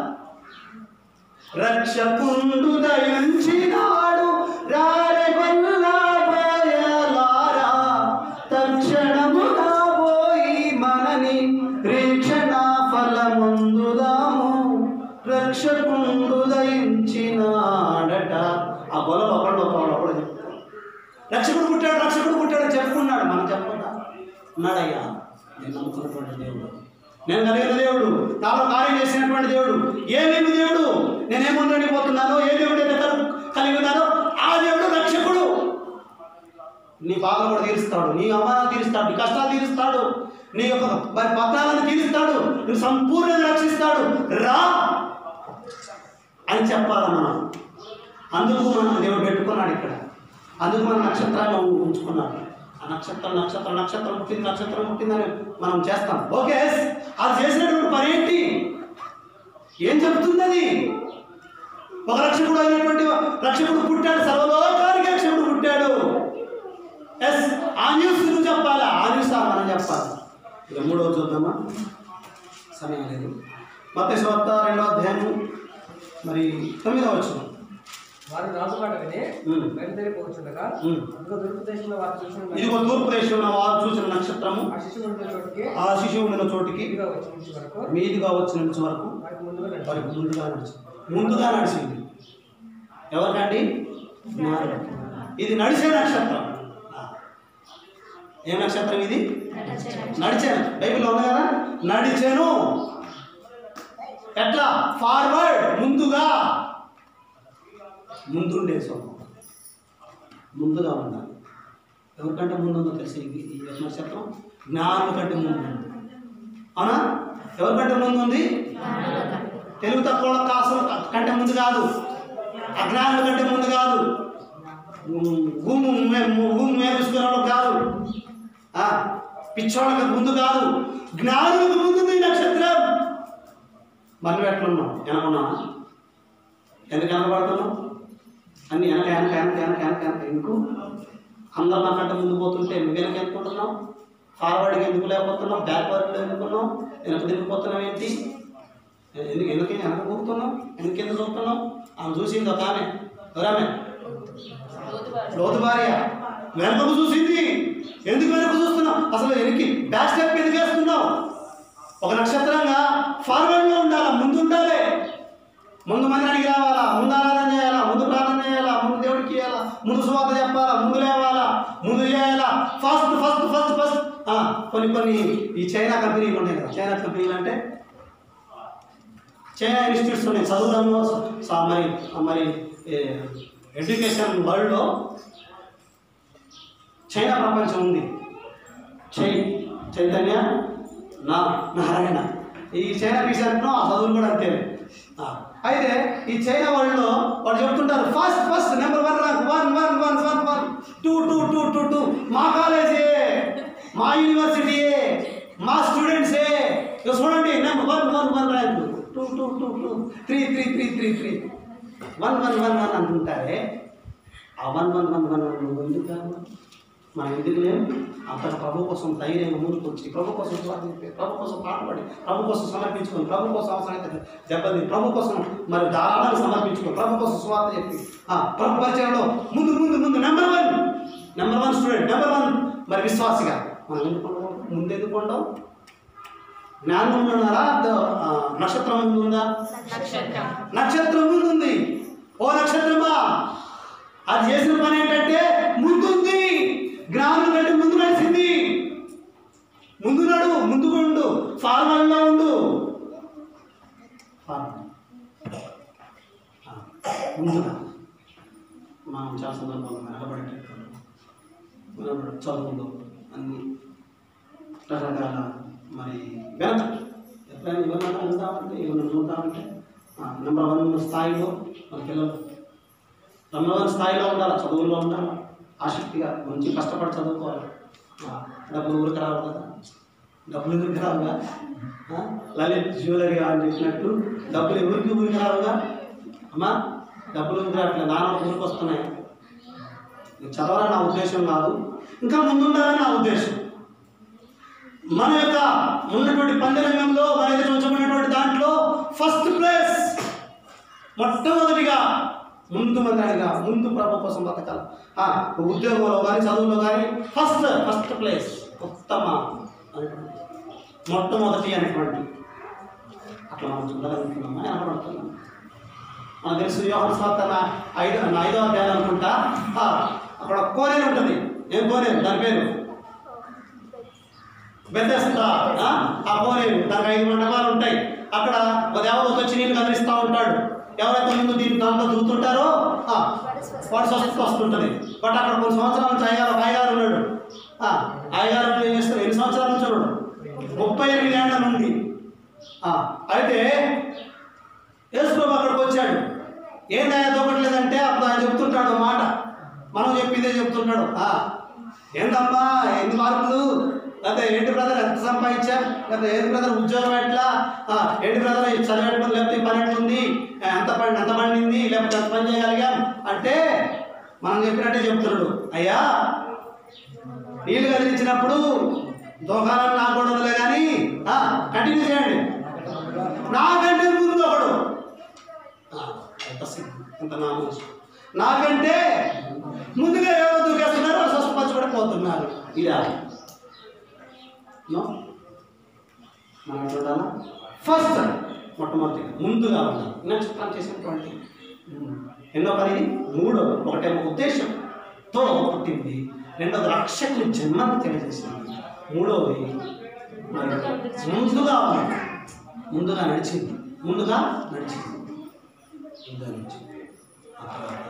రక్షకుండు దయించినాడు రారగొల్లా బయలారా తక్షణముగా పోయి మనని రీక్షణ ఫలముందుదాము రక్షకుండు దయించినాడట ఆ గొలవ ఒకళ్ళు ఒకళ్ళు ఒకళ్ళు చెప్తారు రక్షకుడు పుట్టాడు రక్షకుడు పుట్టాడు అని చెప్పుకున్నాడు మనం చెప్పకుండా ఉన్నాడయ్యా నేను నమ్ముకున్నటువంటి దేవుడు నేను కలిగిన దేవుడు నాలో కార్యం చేసినటువంటి దేవుడు ఏ నేను దేవుడు నేనేముందని పోతున్నానో ఏ దేవుడు అయితే కలు- కలిగి ఉన్నానో ఆ దేవుడు రక్షకుడు నీ బాధలు కూడా తీరుస్తాడు నీ అవమానాలు తీరుస్తాడు నీ కష్టాలు తీరుస్తాడు నీ యొక్క మరి పత్రాలను తీరుస్తాడు నీ సంపూర్ణంగా రక్షిస్తాడు రా అని చెప్పాలి మనం అందుకు మనం దేవుడు పెట్టుకున్నాడు ఇక్కడ అందుకు మన నక్షత్రాన్ని ఉంచుకున్నాడు ఆ నక్షత్రం నక్షత్రం నక్షత్రం పుట్టింది నక్షత్రం పుట్టిందని మనం చేస్తాం ఓకే అది చేసినటువంటి పని ఏంటి ఏం చెప్తుంది అది ఒక రక్షకుడు అయినటువంటి రక్షకుడు పుట్టాడు సర్వలోకానికి రక్షకుడు పుట్టాడు ఎస్ ఆ న్యూస్ నువ్వు చెప్పాలా ఆ న్యూస్ ఆ మనం చెప్పాలి ఇక మూడవ చూద్దామా సమయం లేదు మత స్వార్థ రెండో అధ్యాయము మరి తొమ్మిదవ వచ్చిన వారు రాజుమాట విని ఉమ్. బయలుదేరిపోవచ్చుండగా ఉమ్. అందులో తూర్పు దేశంలో వారు చూసిన ఇదిగో తూర్పు దేశంలో వారు చూసిన నక్షత్రము ఆ శిశువు ఉండిన చోటికి ఆ శిశువు ఉండిన చోటికి ఇదిగా వచ్చి నుంచి వరకు మీదిగా వచ్చిన నుంచి వరకు వారికి ముందుగా నడిచి వారికి ముందుగా నడిచింది ముందుగా నడిచింది ఎవరికండి జ్ఞానులకు. ఇది నడిచే నక్షత్రం ఏ నక్షత్రం ఇది నడిచాను బైబిల్లో ఉంది కదా నడిచాను ఎట్లా ఫార్వర్డ్ ముందుగా ముందుండే స్వభావం ముందుగా ఉండాలి ఎవరికంటే ముందు ఉందో తెలిసి ఈ ఈ నక్షత్రం జ్ఞానం కంటే ముందు ఉంది అవునా ఎవరికంటే ముందు ఉంది తెలుగు తక్కువ కాసుల కంటే ముందు కాదు అజ్ఞానుల కంటే ముందు కాదు ఉమ్, భూమి మే- భూమి మేపుకునే వాళ్ళకి కాదు ఆ, పిచ్చోళ్ళకి ముందు కాదు జ్ఞానులకు ముందు ఉంది ఈ నక్షత్రం మనం ఎట్లున్నాం వెనకున్నామా ఎందుకు వెనకబడుతున్నాం అన్ని వెనక వెనక వెనక వెనక వెనక వెనక ఎందుకు అందరు నాకంటే ముందు పోతుంటే నువ్వు వెనక ఎందుకుంటున్నావు ఫార్వర్డ్కి ఎందుకు లేకపోతున్నావు బ్యాక్వర్డ్లో ఎందుకున్నావు వెనక తిరిగిపోతున్నావు ఏంటి ఎందుకు ఎందుకు వెనక కూరుతున్నావు ఎందుకు ఎందుకు చూస్తున్నావు ఆమె చూసింది ఒక ఆమె ఎవరామె లోతువారు లోతు భార్య వెనకకు చూసింది ఎందుకు వెనక చూస్తున్నావు అసలు వెనక్కి బ్యాక్ స్టెప్ ఎందుకు వేస్తున్నావు ఒక నక్షత్రంగా ఫార్వర్డ్లో ఉండాలా ముందు ఉండాలి ముందు మందిరానికి రావాలా ముందు ఆరాధన చేయాలా ముందు ప్రార్థన చేయాలా ముందు దేవుడికి ఇవ్వాలా ముందు సువార్త చెప్పాలా ముందు లేవాలా ముందు చేయాలా ఫస్ట్ ఫస్ట్ ఫస్ట్ ఫస్ట్ కొన్ని కొన్ని ఈ చైనా కంపెనీలు ఉన్నాయి కదా చైనా కంపెనీలు అంటే చైనా ఇన్స్టిట్యూట్స్ ఉన్నాయి చదువుడంలో స- మరి మరి ఎడ్యుకేషన్ వరల్డ్లో చైనా ప్రపంచం ఉంది చై చైతన్య నా నారాయణ ఈ చైనా విషయంలో ఆ చదువులు కూడా అంతే ఆ, అయితే ఈ చైనా వరల్డ్లో వాళ్ళు చెప్తుంటారు first first number one rank one one one one one two two two two two మా కాలేజే మా యూనివర్సిటీయే మా స్టూడెంట్సే ఇక చూడండి number one one one rank two two two two three three three three three one one one one అంటుంటారే ఆ one one one one one నువ్వు ఎందుకు కాదు మనం ఎందుకు లేవు అంతగా ప్రభు కోసం ధైర్యంగా ముందుకు వచ్చి ప్రభు కోసం స్వార్థ చెప్పి ప్రభు కోసం పాటుపడి ప్రభు కోసం సమర్పించుకొని ప్రభు కోసం అవసరమైతే దెబ్బతి ప్రభు కోసం మరి ధారాళంగా సమర్పించుకొని ప్రభు కోసం స్వార్థ చెప్పి ఆ, ప్రభు పరిచయంలో ముందు ముందు ముందు number one number one student number one మరి విశ్వాసిగా మనం ఎందుకు ఉండవు? ముందు ఎందుకు ఉండవు జ్ఞానం ఉన్నారా ద- ఆ, నక్షత్రం ముందు ఉందా నక్షత్రం నక్షత్రం ముందు ఉంది ఓ నక్షత్రమా అది చేసిన పని ఏంటంటే ముందుంది జ్ఞానం కంటే ముందు నడిచింది ముందు నడు ముందుకు ఉండు ఫార్మల్గా ఉండు ఫార్మల్ ఆ, ముందుగా మనం చాలా సందర్భాల్లో నిలబడేటట్టు నిలబడ చదువులో అన్ని రకరకాల మరి వెనక ఎప్పుడైనా ఎవరైనా ఉందామంటే ఏమైనా చూద్దామంటే నెంబర్ వన్ స్థాయిలో మన పిల్లలు నెంబర్ వన్ స్థాయిలో ఉండాలి చదువుల్లో ఉండాలి ఆసక్తిగా మంచి కష్టపడి చదువుకోవాలి ఆ, డబ్బులు ఊరికి రావు కదా డబ్బులు ఊరికి రావుగా ఆ, లలిత్ జ్యువెలరీ అని చెప్పినట్టు డబ్బులు ఎవరికి ఊరికి రావుగా అమ్మా డబ్బులు ఊరికి రావట్లేదు నాన్న ఊరికి వస్తున్నాయి నీకు చదవాలని నా ఉద్దేశం కాదు ఇంకా ముందుండాలని నా ఉద్దేశం మన యొక్క ఉన్నటువంటి పందిరంగంలో మన ఎదురు ఉంచబడినటువంటి దాంట్లో ఫస్ట్ ప్లేస్ మొట్టమొదటిగా ముందు మందిగా ముందు ప్రభు కోసం బతకాలి ఆ, ఉద్యోగంలో కానీ చదువులో కానీ ఫస్ట్ ఫస్ట్ ప్లేస్ ఉత్తమ అనేటువంటి మొట్టమొదటి అనేటువంటి అట్లా మనం చూడాలనుకున్నామా అనపడుతున్నాం మనకు తెలుసు యోహన్ స్వార్థ నా- ఐదో నా ఐదో అధ్యాయం అనుకుంటా ఆ, అక్కడ ఒక కోనేరు ఉంటుంది ఏం కోనేరు దాని పేరు బెదెస్తా ఆ? ఆ కోనేరు దానికి ఐదు మండపాలు ఉంటాయి అక్కడ ఒక దేవదూత వచ్చి నీళ్ళు కదిలిస్తూ ఉంటాడు ఎవరైతే ముందు దీని దాంట్లో దూతుంటారో ఆ, వాడు స్వస్థత వస్తుంటుంది బట్ అక్కడ కొన్ని సంవత్సరాల నుంచి అయ్యగారు ఒక అయ్యగారు ఉన్నాడు ఆ, అయ్యగారు ఏం చేస్తారు ఎన్ని సంవత్సరాల నుంచి ఉన్నాడు ముప్పై ఎనిమిది ఏళ్ల నుండి ఆ, అయితే యేసుప్రభు అక్కడికి వచ్చాడు ఏందయ్యా దొరకట్లేదంటే అప్పుడు ఆయన చెప్తుంటాడు ఒక మాట మనం చెప్పిందే చెప్తుంటాడు "ఆ, ఏందమ్మా ఎన్ని మార్కులు లేకపోతే ఏంటి బ్రదర్ ఎంత సంపాదించా లేకపోతే ఏంటి బ్రదర్ ఉద్యోగం ఎట్లా ఆ, ఏంటి బ్రదర్ ఇది చదివేటప్పుడు లేకపోతే ఈ పని ఎట్లుంది ఆ, ఎంత పని ఎంత పండింది లేకపోతే ఎంత పని చేయగలిగాం అంటే మనం చెప్పినట్టే చెప్తున్నాడు అయ్యా నీళ్ళు కదిలించినప్పుడు దోకాలను నాకు కూడా వదిలే కానీ కంటిన్యూ చేయండి నాకంటే ముందు ఒకడు ఆ, ఎంత సిగ్గు ఎంత నామోసు నాకంటే ముందుగా ఎవరో దూకేస్తున్నారు స్వస్థపరచబడిపోతున్నారు ఇలా నో మనం చూడాలా ఫస్ట్ మొట్టమొదటిగా ముందుగా ఉండాలి నెక్స్ట్ పని చేసినటువంటి ఎన్నో పని మూడో ఒకటేమో ఉద్దేశంతో పుట్టింది రెండోది రక్షకుని జన్మను తెలియజేసింది మూడోది మరి ముందుగా ఉంది ముందుగా నడిచింది ముందుగా నడిచింది ముందుగా నడిచింది ఆ తర్వాత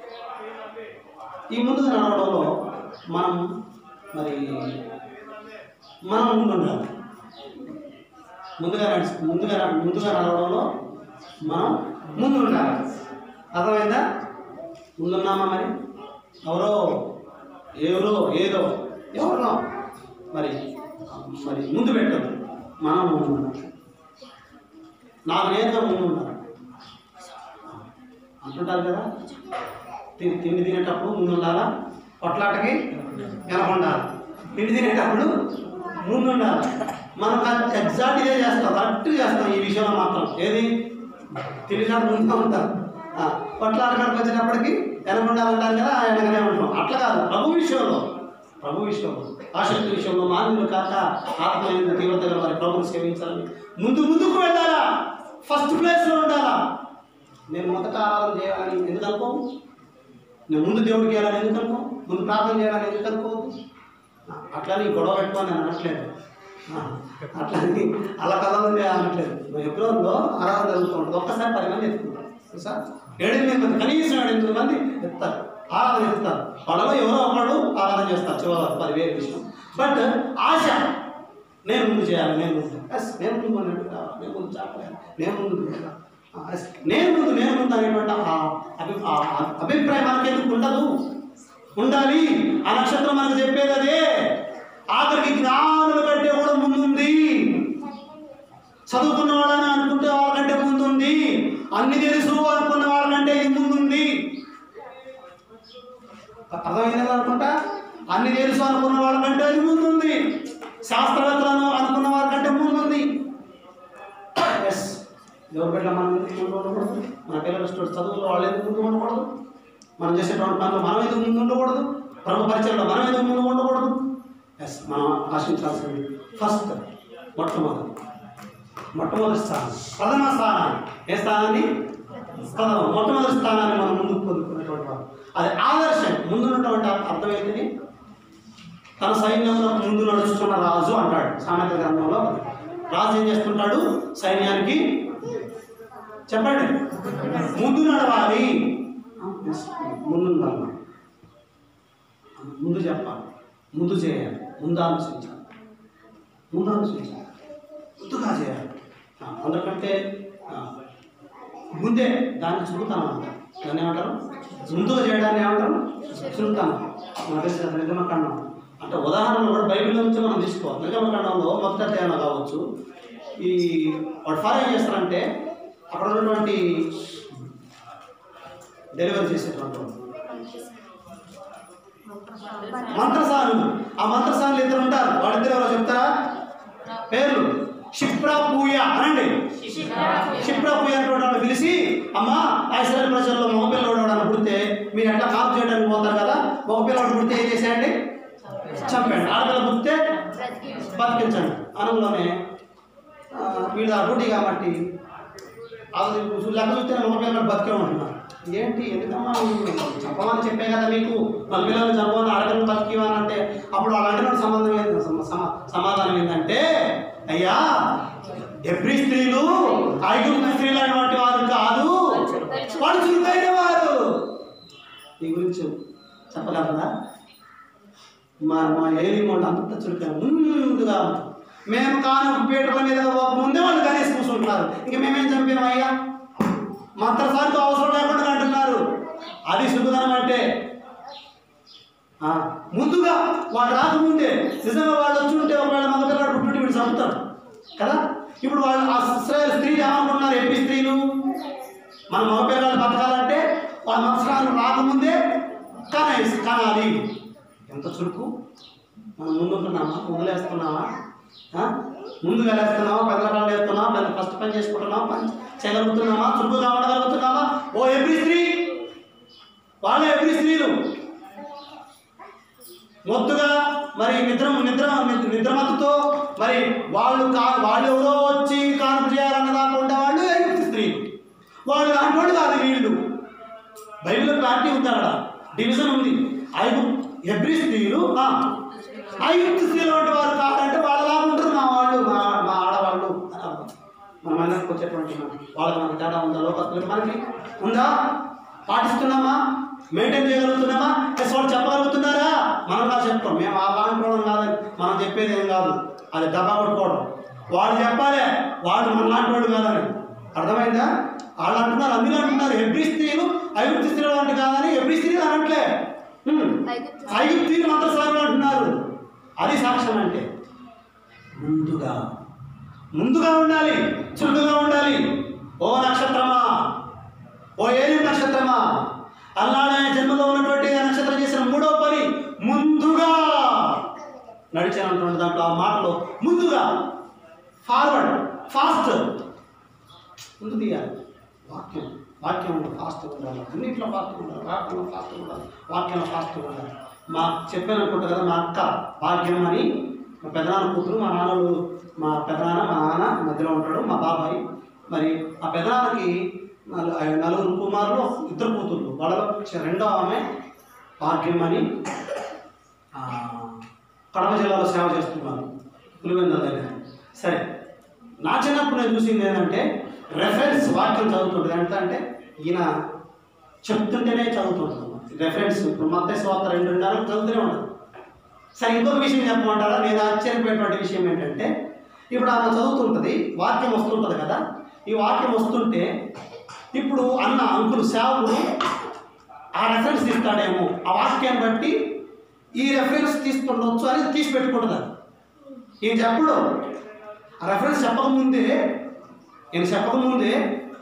ఈ ముందుగా నడవడంలో మనం మరి మనం ముందుండాలి ముందుగా నడిచి ముందుగా న- ముందుగా నడవడంలో మనం ముందు ఉండాలి అర్థమైందా ముందున్నామా మరి ఎవరో ఎవరో ఏదో ఎవరినో మరి మరి ముందు పెట్టదు మనం ముందు ఉండాలి నాకు నేరుగా ముందు ఉండాలి అంటుంటారు కదా తిండి తిండి తినేటప్పుడు ముందు ఉండాలా పొట్లాటకి వెనక ఉండాలి తిండి తినేటప్పుడు ముందు ఉండాలి మనం ఎగ్జాక్ట్ ఇదే చేస్తాం కరెక్ట్ చేస్తాం ఈ విషయంలో మాత్రం ఏది తినేటప్పుడు ముందు ఉంటాం ఆ, పొట్లాట కడుపు వచ్చేటప్పటికి వెనక ఉండాలంటారు కదా ఆ వెనకనే ఉంటాం అట్లా కాదు ప్రభు విషయంలో ప్రభు విషయంలో ఆసక్తి విషయంలో మానవులు కాక ఆత్మీయ తీవ్రత గల వారి ప్రభుని సేవించాలని ముందు ముందుకు వెళ్ళాలా ఫస్ట్ ప్లేస్లో ఉండాలా నేను మొదట ఆరాధన చేయాలని ఎందుకు అనుకోవు నేను ముందు దేవుడికి చేయాలని ఎందుకు అనుకో ముందు ప్రార్థన చేయాలని ఎందుకు అనుకోవద్దు అట్లా నీ గొడవ పెట్టుకొని నేను అనట్లేదు ఆ, అట్లా అని అలా కథలు అనట్లేదు నువ్వు ఎప్పుడో ఆరాధన జరుగుతూ ఉంటుంది ఒక్కసారి పది మంది ఎత్తుకుంటారు తెలుసా ఏడెనిమిది మంది కనీసం ఏడెనిమిది మంది ఎత్తారు ఆరాధన ఎత్తుతారు వాళ్ళలో ఎవరో ఒకడు ఆరాధన చేస్తారు చివరి పదివేల విషయం బట్ ఆశ నేను ముందు చేయాలి నేను ముందు ఎస్ నేను ముందు అన్నట్టు కావాలి నేను ముందు చెప్పాలి నేను ముందు చేయాలి. ఆ, ఎస్ నేను ముందు నేను ముందు అనేటువంటి ఆ అభి ఆ అభిప్రాయం మనకి ఎందుకు ఉండదు ఉండాలి ఆ నక్షత్రం మనకు చెప్పేది అదే ఆఖరికి జ్ఞానుల కంటే కూడా ముందుంది చదువుకున్న వాళ్ళని అనుకుంటే వాళ్ళకంటే ముందుంది అన్ని తెలుసు అనుకున్న వాళ్ళకంటే ఇది ముందుంది అర్థమైంది అనుకుంటా అన్ని తెలుసు అనుకున్న వాళ్ళకంటే ఇది ముందుంది శాస్త్రవేత్తలను అనుకున్న వారికంటే ముందుంది ఎస్ ఎవరి బిడ్డ మనం ఎందుకు ముందు ఉండకూడదు మన పిల్లల స్టూ- చదువులో వాళ్ళు ఎందుకు ముందు ఉండకూడదు మనం చేసేటువంటి పనులు మనం ఎందుకు ముందు ఉండకూడదు ప్రభు పరిచయంలో మనం ఎందుకు ముందు ఉండకూడదు ఎస్ మనం ఆశించాల్సింది ఫస్ట్ మొట్టమొదటి మొట్టమొదటి స్థానం ప్రథమ స్థానాన్ని ఏ స్థానాన్ని ప్రథమ మొట్టమొదటి స్థానాన్ని మనం ముందుకు పొందుకున్నటువంటి వారు అది ఆదర్శం ముందున్నటువంటి అర్థం ఏంటిది తన సైన్యంలో ముందు నడుస్తున్న రాజు అంటాడు సామెత గ్రంథంలో రాజు ఏం చేస్తుంటాడు సైన్యానికి చెప్పండి ముందు నడవాలి ముందు ఉండాలి ముందు చెప్పాలి ముందు చేయాలి ముందు ఆలోచించాలి ముందు ఆలోచించాలి ముందుగా చేయాలి ఆ, అందరికంటే ఆ, ముందే దాన్ని చురుకుతాను అంటారు దాన్ని ఏమంటారు ముందుగా చేయడాన్ని ఏమంటారు చురుకుతాను మనకు తెలిసిన నిర్గమకాండం అంటే ఉదాహరణలు కూడా బైబిల్ నుంచి మనం తీసుకోవాలి నిర్గమకాండంలో మొదటి అధ్యాయంలో కావచ్చు ఈ వాడు ఫాలో ఏం చేస్తారంటే అక్కడ ఉన్నటువంటి డెలివరీ చేసేటువంటి వాళ్ళు. మంత్రసానులు ఆ మంత్రసానులు ఇద్దరు ఉంటారు వాళ్ళిద్దరు ఎవరో చెప్తారా పేర్లు క్షిప్రా పూయ అనండి క్షిప్రా పూయ అనేటువంటి వాళ్ళు పిలిచి అమ్మా ఐశ్వర్య ప్రజల్లో మగపిల్లవాడు ఎవడన్నా పుడితే మీరు ఎట్లా కాపు చేయడానికి పోతారు కదా మగపిల్లవాడు పుడితే ఏం చేసేయండి చంపండి ఆడపిల్ల పుడితే బతికించండి అనలోనే వీళ్ళు ఆ డ్యూటీ కాబట్టి అది లెక్క చూస్తే మగపిల్లలు బతికే ఉంటున్నారు ఏంటి ఎందుకమ్మా నువ్వు చెప్పమని చెప్పే కదా మీకు మన పిల్లలు చంపమని ఆడపిల్లలు బతికివని అంటే అప్పుడు అలాంటి సంబంధం ఏంటి సమ- సమ- సమాధానం ఏంటంటే అయ్యా ఎవ్రీ స్త్రీలు ఐగుప్తు స్త్రీలు అనేటువంటి వారు కాదు వాళ్ళు చురుకైన వారు ఈ గురించి చెప్పగలరా మా మా ఏలి వాళ్ళు అంత చురుకైన ముందుగా మేము కాను పీటల మీద ఒక ముందే వాళ్ళు కనేసి కూర్చుంటున్నారు ఇంక మేమేం చంపాము అయ్యా మంత్రసారితో అవసరం లేకుండా అంటున్నారు అది శుభదనం అంటే ఆ, ముందుగా వాడు రాకముందే నిజంగా వాళ్ళు వచ్చి ఉంటే ఒకవేళ మగపిల్లాడు పుట్టుంటే వీడు చంపుతాడు కదా ఇప్పుడు వాళ్ళు ఆ ఇస్రాయేల్ స్త్రీలు ఏమనుకుంటున్నారు ఎంపీ స్త్రీలు మన మగపిల్లలు బతకాలంటే వాళ్ళ మంత్రాలు రాకముందే కనేసి కనాలి ఎంత చురుకు మనం ముందుంటున్నామా ముందులేస్తున్నామా ఆ? ముందుగా లేస్తున్నామా పెద్ద పనులు వేస్తున్నామా పెద్ద ఫస్ట్ పని చేసుకుంటున్నామా పని చేయగలుగుతున్నామా చురుకుగా ఉండగలుగుతున్నామా ఓ ఎవ్రీ స్త్రీ వాళ్ళే ఎవ్రీ స్త్రీలు మొత్తుగా మరి నిద్ర నిద్ర నిద్రమత్తుతో మరి వాళ్ళు కా వాళ్ళు ఎవరో వచ్చి కానుక చేయాలన్న కాకుండా వాళ్ళు ఐగుప్తు స్త్రీలు వాళ్ళు లాంటి వాళ్ళు కాదు వీళ్ళు బైబిల్లో క్లారిటీ ఉంది అక్కడ డివిజన్ ఉంది ఐదు ఎబ్రి స్త్రీలు ఆ, ఐగుప్తు స్త్రీలు వంటి వారు కాదంటే వాళ్ళలా ఉంటారు మా వాళ్ళు మా మా ఆడవాళ్ళు అని అర్థం. మన మనకు వచ్చేటువంటి వాళ్ళకి మనకి తేడా ఉందా లోకత్వం మనకి ఉందా పాటిస్తున్నామా మెయింటైన్ చేయగలుగుతున్నామా ఎస్ వాళ్ళు చెప్పగలుగుతున్నారా మనం కాదు చెప్తాం మేము ఆ కానుకోవడం కాదని మనం చెప్పేది ఏం కాదు అది డబ్బా కొట్టుకోవడం వాళ్ళు చెప్పాలి వాళ్ళు మన లాంటి వాడు కాదని అర్థమైందా వాళ్ళు అంటున్నారు అందులో అంటున్నారు ఎవ్రీ స్త్రీలు ఐగుప్తు స్త్రీలు అంటే కాదని ఎవ్రీ స్త్రీలు అనట్లే హ్మ్. ఐగుప్తు స్త్రీలు మాత్రం సార్లు అంటున్నారు అది సాక్ష్యం అంటే ముందుగా ముందుగా ఉండాలి చురుకుగా ఉండాలి ఓ నక్షత్రమా ఓ ఏలి నక్షత్రమా అల్లాడే జన్మలో ఉన్నటువంటి ఆ నక్షత్రం చేసిన మూడో పని ముందుగా నడిచానటువంటి దాంట్లో ఆ మాటలో ముందుగా ఫార్వర్డ్ ఫాస్ట్ ముందు తీయాలి వాక్యం వాక్యం ఫాస్ట్ ఉండాలి అన్నింటిలో ఫాస్ట్ ఉండాలి వాక్యంలో ఫాస్ట్ ఉండాలి వాక్యంలో ఫాస్ట్ ఉండాలి మా చెప్పాను అనుకుంటా కదా మా అక్క భాగ్యం అని మా పెదనాన్న కూతురు మా నాన్నలు మా పెదనాన్న మా నాన్న మధ్యలో ఉంటాడు మా బాబాయ్ మరి ఆ పెదనాన్నకి నలు- నలుగురు కుమారులు ఇద్దరు కూతుర్లు వాళ్ళలో రెండో ఆమె భాగ్యం అని ఆ, కడప జిల్లాలో సేవ చేస్తున్నారు పులివెందుల దగ్గర సరే నా చిన్నప్పుడు నేను చూసింది ఏంటంటే రెఫరెన్స్ వాక్యం చదువుతుంటుంది ఎంత అంటే ఈయన చెప్తుంటేనే చదువుతుంటాం రెఫరెన్స్ ఇప్పుడు మత్తే స్వార్థ రెండు రెండాలు చదువుతూనే ఉంటారు సరే ఇంకొక విషయం చెప్పమంటారా నేను ఆశ్చర్యపోయేటువంటి విషయం ఏంటంటే ఇప్పుడు ఆమె చదువుతుంటుంది వాక్యం వస్తుంటుంది కదా ఈ వాక్యం వస్తుంటే ఇప్పుడు అన్న అంకులు సేవకుడు ఆ రెఫరెన్స్ తీస్తాడేమో ఆ వాక్యాన్ని బట్టి ఈ రెఫరెన్స్ తీసుకుండొచ్చు అని తీసి పెట్టుకుంటుంది ఈయన చెప్పడు ఆ రెఫరెన్స్ చెప్పకముందే నేను చెప్పకముందే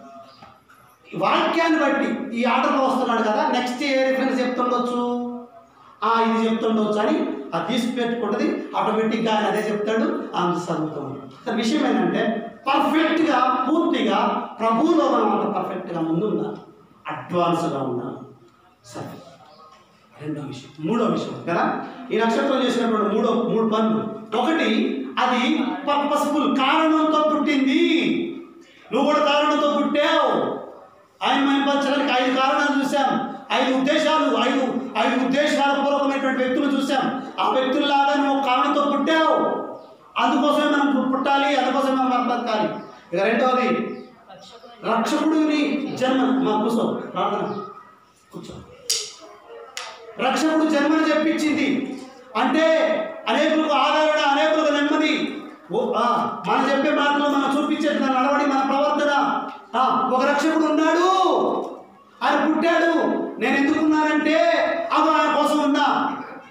ఈ వాక్యాన్ని బట్టి ఈ ఆర్డర్లో వస్తున్నాడు కదా నెక్స్ట్ ఏ రిఫరెన్స్ చెప్తుండొచ్చు ఆ ఇది చెప్తుండొచ్చు అని అది తీసి పెట్టుకుంటుంది ఆటోమేటిక్గా ఆయన అదే చెప్తాడు అంత చదువుతాడు అసలు విషయం ఏంటంటే పర్ఫెక్ట్గా పూర్తిగా ప్రభువులో మనం అంత పర్ఫెక్ట్గా ముందున్నాం అడ్వాన్స్గా ఉన్నాం సరే రెండో విషయం మూడో విషయం కదా ఈ నక్షత్రం చేసినటువంటి మూడో మూడు పనులు ఒకటి అది పర్పస్ఫుల్ కారణంతో పుట్టింది నువ్వు కూడా కారణంతో పుట్టావు ఆయన మైపరచడానికి ఐదు కారణాలు చూసాం ఐదు ఉద్దేశాలు ఐదు ఐదు ఉద్దేశాల పూర్వకమైనటువంటి వ్యక్తులు చూసాం ఆ వ్యక్తుల్లాగా నువ్వు ఒక కారణంతో పుట్టావు అందుకోసమే మనం పు- పుట్టాలి అందుకోసమే మనం బతకాలి ఇక రెండవది రక్షకుడిని జన్మ మా కూర్చో ప్రార్థన కూర్చో రక్షకుడు జన్మను చెప్పించింది అంటే అనేకులకు ఆదరణ అనేకులకు నెమ్మది ఓ, ఆ, మనం చెప్పే మాటలు మనం చూపించే మన నడవడి మన ప్రవర్తన ఆ, ఒక రక్షకుడు ఉన్నాడు ఆయన పుట్టాడు నేను ఎందుకున్నానంటే అది ఆయన కోసం ఉన్నా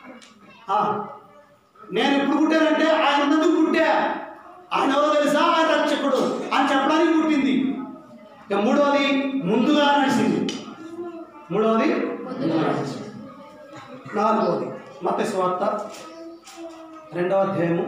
ఆ, నేను ఇప్పుడు పుట్టానంటే ఆయన ఉన్నందుకు పుట్టా ఆయన ఎవరో తెలుసా ఆయన రక్షకుడు అని చెప్పడానికి పుట్టింది ఇక మూడవది ముందుగా నడిచింది మూడవది ముందుగా నడిచింది నాలుగవది మత స్వార్త రెండవ అధ్యాయము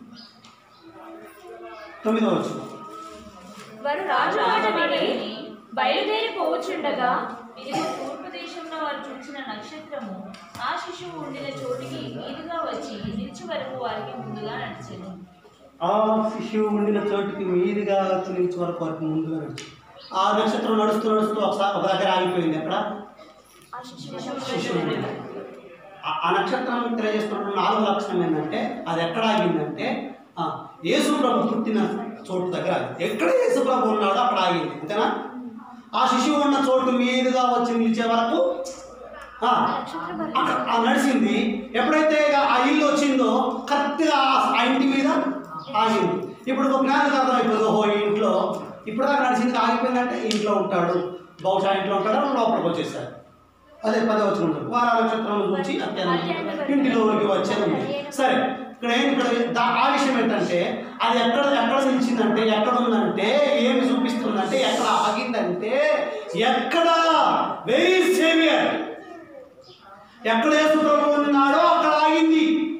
తొమ్మిదవ వచ్చిన వారు రాజు మాట విని బయలుదేరి పోవచ్చుండగా ఇదిగో తూర్పు దేశంలో వారు చూసిన నక్షత్రము ఆ శిశువు ఉండిన చోటికి మీదుగా వచ్చి నిలిచి వరకు వారికి ముందుగా నడిచింది ఆ శిశువు ఉండిన చోటికి మీదుగా వచ్చి నుంచి వరకు వరకు ముందుగా నడిచి ఆ నక్షత్రం నడుస్తూ నడుస్తూ ఒకసారి ఒక దగ్గర ఆగిపోయింది అక్కడ ఆ శిశువు శిశువు ఉండింది. ఆ- ఆ నక్షత్రం తెలియజేస్తున్న నాలుగు లక్షణం ఏంటంటే అది ఎక్కడ ఆగిందంటే ఆ, యేసు ప్రభు పుట్టిన చోటు దగ్గర ఆగింది. ఎక్కడ యేసు ప్రభు ఉన్నాడో అక్కడ ఆగింది అంతేనా ఆ శిశువు ఉన్న చోటు మీదుగా వచ్చి నిలిచే వరకు ఆ, అక్కడ ఆ నడిచింది ఎప్పుడైతే ఇక ఆ ఇల్లు వచ్చిందో కరెక్ట్గా ఆ- ఆ ఇంటి మీద ఆగింది ఇప్పుడు ఒక జ్ఞానం అర్థమైపోతుంది ఓహో ఈ ఇంట్లో ఇప్పుడు దాకా నడిచింది ఆగిపోయిందంటే ఇంట్లో ఉంటాడు బహుశా ఇంట్లో ఉంటాడు లోపలికి వచ్చేసాడు అదే పదే వచ్చిన ఉంటాడు వారా నక్షత్రం నుంచి అత్యంత ఇంటిలోకి వచ్చేది ఉంది సరే ఇక్కడ ఏం ఇక్కడ దా- ఆ విషయం ఏంటంటే అది ఎక్కడ ఎక్కడ నిలిచిందంటే ఎక్కడ ఉందంటే ఏమి చూపిస్తుందంటే ఎక్కడ ఆగిందంటే ఎక్కడ వెరీ సేవియర్ ఎక్కడ యేసు ప్రభు ఉన్నాడో అక్కడ ఆగింది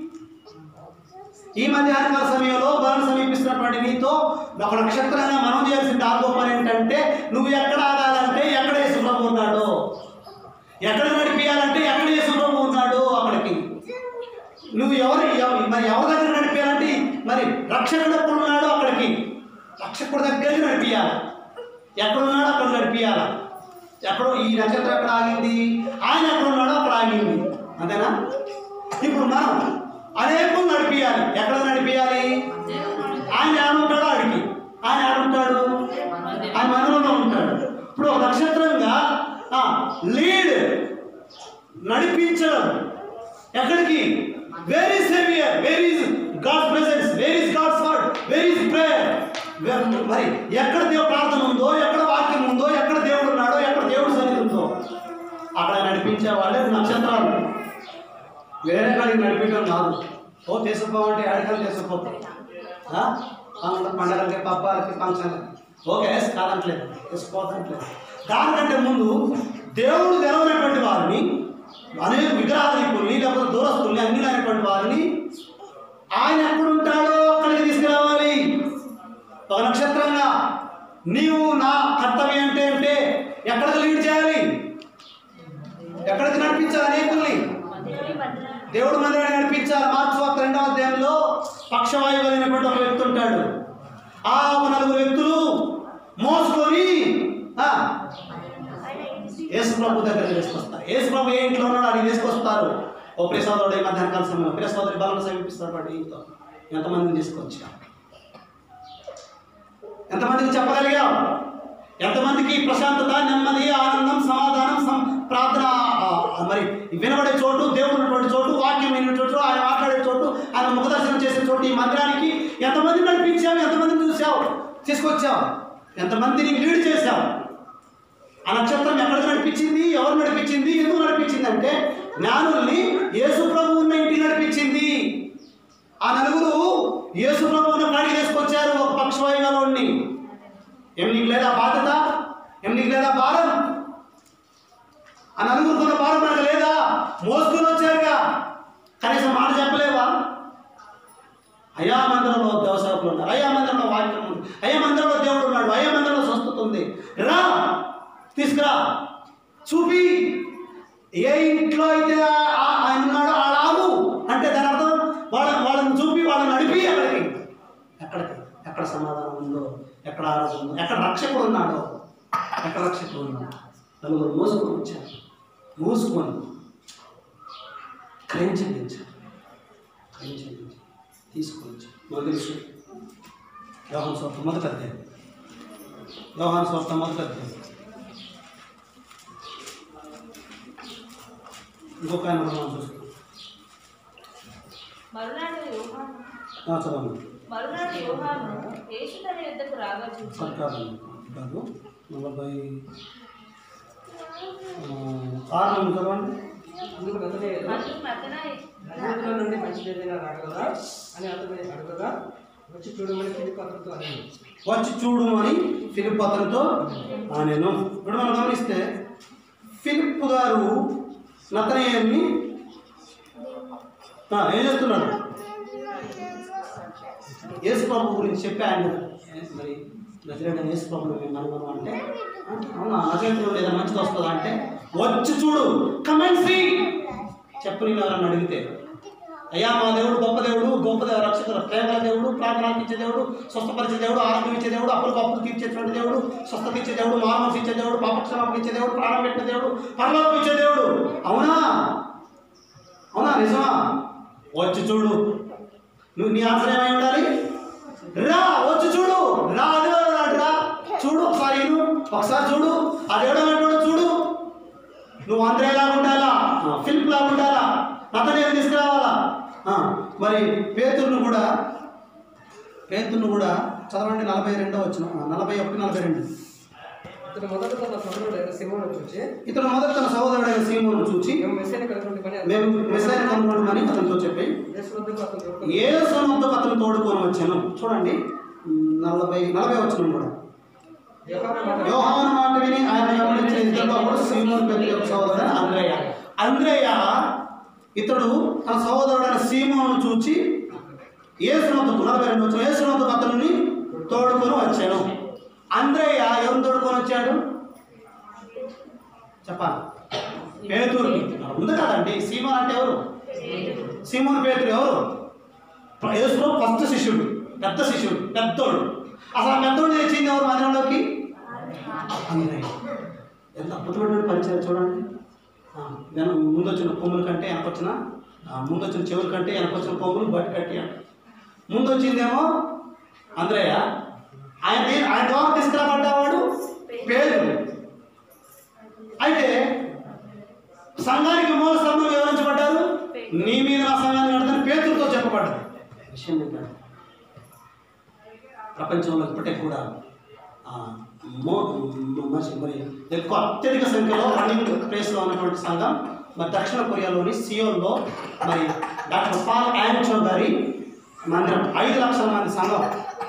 ఈ మధ్యాహ్నకాల సమయంలో బలం సమీపిస్తున్నటువంటి నీతో ఒక నక్షత్రంగా మనం చేయాల్సిన ఆగో పని ఏంటంటే నువ్వు ఎక్కడ ఆగాలంటే ఎక్కడ యేసు ప్రభు ఉన్నాడో ఎక్కడ నడిపించాలంటే ఎక్కడ యేసు ప్రభు ఉన్నాడో అక్కడికి నువ్వు ఎవరు ఎవ- మరి ఎవరి దగ్గర నడిపించాలంటే మరి రక్షకుడు ఎక్కడ ఉన్నాడో అక్కడికి రక్షకుడి దగ్గరికి నడిపించాలి ఎక్కడ ఉన్నాడో అక్కడ నడిపించాలి ఎక్కడో ఈ నక్షత్రం ఎక్కడ ఆగింది ఆయన ఎక్కడ ఉన్నాడో అక్కడ ఆగింది అంతేనా ఇప్పుడు మనం అనేకులు నడిపించాలి ఎక్కడ నడిపించాలి ఆయన ఏడుంటాడో అడిగి ఆయన ఏడుంటాడు ఆయన మందిరంలో ఉంటాడు ఇప్పుడు ఒక నక్షత్రంగా లీడ్ నడిపించడం ఎక్కడికి where is saviour where is God presence where is God's word where is prayer మరి ఎక్కడ దేవుడు ప్రార్థన ఉందో ఎక్కడ వాక్యం ఉందో ఎక్కడ దేవుడు ఉన్నాడో ఎక్కడ దేవుడు సన్నిధి ఉందో అక్కడ నడిపించే వాళ్ళే నక్షత్రాలు వేరే కాడికి నడిపించడం కాదు ఓ తీసుకుపోవంటే అడగలు తీసుకుపోతాం ఆ? పండ- పండగలకి పబ్బాలకి ఫంక్షన్లకి ఓకే కాదంటలేదు తీసుకుపోతుంటలేదు దానికంటే ముందు దేవుడు తెలవనటువంటి వారిని అనేక విగ్రహాధికుల్ని లేకపోతే దూరస్తుల్ని అన్ని లేనటువంటి వారిని ఆయన ఎక్కడ ఉంటాడో అక్కడికి తీసుకురావాలి ఒక నక్షత్రంగా నీవు నా కర్తవ్యం అంటే అంటే ఎక్కడికి లీడ్ చేయాలి ఎక్కడికి నడిపించాలి అనేకుల్ని దేవుని వందనాలు దేవుడు మందిరాన్ని నడిపించాలి మార్క్స్ వార్త రెండవ అధ్యాయంలో పక్షవాయువు అనేటువంటి ఒక వ్యక్తి ఉంటాడు ఆ ఒక నలుగురు వ్యక్తులు మోసుకొని ఆ, ఆయన ఇంటి యేసు ప్రభు దగ్గర తీసుకొస్తారు యేసు ప్రభు ఏ ఇంట్లో ఉన్నాడో అది తీసుకొస్తారు ఓ ప్రిసోదరుడు ఈ మధ్యాహ్నకాల సమయంలో ప్రిసోదరి బలం సమీపిస్తారు వాడు ఇంట్లో ఎంతమందిని తీసుకొచ్చా ఎంతమందికి చెప్పగలిగాం ఎంతమందికి ప్రశాంతత నెమ్మది ఆనందం సమాధానం సం ప్రార్థన ఆ, ఆ, మరి వినబడే చోటు దేవుడు ఉన్నటువంటి చోటు వాక్యం వినేటువంటి చోటు ఆయన మాట్లాడే చోటు ఆయన ముఖదర్శనం చేసే చోటు ఈ మందిరానికి ఎంతమంది నడిపించావు ఎంతమందిని చూసావు తీసుకొచ్చావు ఎంతమందిని లీడ్ చేశావు ఆ నక్షత్రం ఎక్కడికి నడిపించింది ఎవరు నడిపించింది ఎందుకు నడిపించింది అంటే జ్ఞానుల్ని యేసు ప్రభు ఉన్న ఇంటికి నడిపించింది ఆ నలుగురు యేసు ప్రభు ఉన్న కాడికి తీసుకొచ్చారు ఒక పక్షవాయువులోని ఏం నీకు లేదా బాధ్యత ఏం నీకు లేదా భారం ఆ నలుగురు కొన్న భారం నాకు లేదా మోసుకొని వచ్చారుగా కనీసం మాట చెప్పలేవా అయ్యా మందిరంలో దేవసేవకులు ఉన్నారు అయ్యా మందిరంలో వాక్యం ఉంది అయ్యా మందిరంలో దేవుడు ఉన్నాడు అయ్యా మందిరంలో స్వస్థత ఉంది రా తీసుకురా చూపి ఏ ఇంట్లో అయితే ఆ- ఆ- ఆయన ఉన్నాడో ఆడాగు అంటే దాని అర్థం వాళ్ళ వాళ్ళని చూపి వాళ్ళని నడిపి అక్కడికి ఎక్కడికి ఎక్కడ సమాధానం ఉందో ఎక్కడ ఆరోగ్యం ఉందో ఎక్కడ రక్షకుడు ఉన్నాడో ఎక్కడ రక్షకుడు ఉన్నాడో నలుగురు మోసుకొని వచ్చారు మూసుకొని క్రైమ్ చెల్లించారు క్రైమ్ చెల్లించారు తీసుకొని వచ్చారు మొదటి విషయం యోహాన్ స్వార్థ మొదటి అధ్యాయం యోహాన్ స్వార్థ మొదటి అధ్యాయం ఇంకొక ఆయన కూడా మనం చూస్తాం మరునాడు యోహాను ఆ, చదవండి మరునాడు యోహాను యేసు తన యుద్ధకు రాగా చూసి సర్కారు కాదు నలభై ఆ, ఆరు నెంబర్ చదవండి అందుకు నతనేయులు అందుకు నతనాయి ఐగుప్తులో నుండి మంచిది ఏదైనా రాగలదా అని అతను అడగగా వచ్చి చూడమని ఫిలిప్ అతనితో అని వచ్చి చూడు అని ఫిలిప్ అతనితో ఆ నేను ఇప్పుడు మనం గమనిస్తే ఫిలిప్ గారు నతనయ్యని ఏం చేస్తున్నాడు యేసు ప్రభు గురించి చెప్పి ఆయన మరి నజరేడ యేసు ప్రభు మేము కనుగొనం అంటే ఆ, అవునా నజరేతులో లేదా మంచిది వస్తుందా అంటే వచ్చి చూడు కమెంట్ సీ చెప్పు నేను ఎవరన్నా అడిగితే అయ్యా మా దేవుడు గొప్ప దేవుడు గొప్ప దేవుడు రక్షకుడు ప్రేమల దేవుడు ప్రార్థనలకు ఇచ్చే దేవుడు స్వస్థపరిచే దేవుడు ఆరోగ్యం ఇచ్చే దేవుడు అప్పులు అప్పులు తీర్చేటువంటి దేవుడు స్వస్థత ఇచ్చే దేవుడు మానవం ఇచ్చే దేవుడు పాపక్షమాపణ ఇచ్చే దేవుడు ప్రాణం పెట్టిన దేవుడు పరలోకం ఇచ్చే దేవుడు అవునా అవునా నిజమా వచ్చి చూడు నువ్వు నీ ఆన్సర్ ఏమై ఉండాలి రా వచ్చి చూడు రా అది అన్నాడు రా చూడు ఒకసారి ఇను ఒకసారి చూడు ఆ దేవుడు ఏమంటాడో చూడు నువ్వు అందరే లాగా ఉండాలా ఫిలిప్ లాగా ఉండాలా అతనే తీసుకురావాలా ఆ, మరి పేతుర్ను కూడా పేతుర్ను కూడా చదవండి నలభై రెండో వచ్చిన నలభై ఒకటి నలభై రెండు ఇతను మొదట తన సోదరుడైన సింహను చూసి ఇతడు మొదట తన సహోదరుడైన సీమోను చూచి మేము మెస్సేని కనుగొంటే పని మేము మెసేజ్ కనుగొనమని అతనితో చెప్పి యేసు వద్దకు అతను దొరకదు. ఏ సొంత అతను తోడుకొని వచ్చాను చూడండి నలభై నలభై వచ్చిన కూడా యోహాను మాట యోహాను మాట విని ఆయన గమనించిన ఇద్దరు అప్పుడు సీమోన్ పెద్ద యొక్క సహోదరుడు అంద్రయ్య అంద్రయ్య ఇతడు తన సహోదరుడైన సీమోను చూచి ఏసునందుకు నలభై రెండు వచ్చిన ఏసునందుకు అతన్ని తోడుకొని వచ్చాడు అంద్రయ్య ఎవరిని తోడుకొని వచ్చాడు చెప్పాలి పేతురు ఉంది కదండి సీమోన్ అంటే ఎవరు సీమోన్ పేతురు ఎవరు యేసులో ఫస్ట్ శిష్యుడు పెద్ద శిష్యుడు పెద్దోడు అసలు ఆ పెద్దోడు తెచ్చింది ఎవరు మందిరంలోకి అంద్రయ్య ఎంత అద్భుతమైన పరిచయం చూడండి ఆ, వెన ముందు వచ్చిన కొమ్ముల కంటే వెనక వచ్చిన ఆ, ముందు వచ్చిన చెవుల కంటే వెనక వచ్చిన కొమ్ములు బట్టి కట్టి అంట. ముందు వచ్చిందేమో అంద్రయ్య ఆయన ఆయన ద్వారా తీసుకురాబడ్డవాడు పేరు అయితే సంఘానికి మూల స్తంభం వివరించబడ్డారు నీ మీద నా సంఘాన్ని నడదని పేతులతో చెప్పబడ్డది విషయం ఏంటంటే ప్రపంచంలో ఇప్పటికి కూడా ఆ, మో మ- మరి మరి ఎక్కువ అత్యధిక సంఖ్యలో రన్నింగ్ ప్లేస్లో ఉన్నటువంటి సంఘం మరి దక్షిణ కొరియాలోని సియోల్లో మరి డాక్టర్ పాల్ యాంచో గారి మందిరం ఐదు లక్షల మంది సంఘం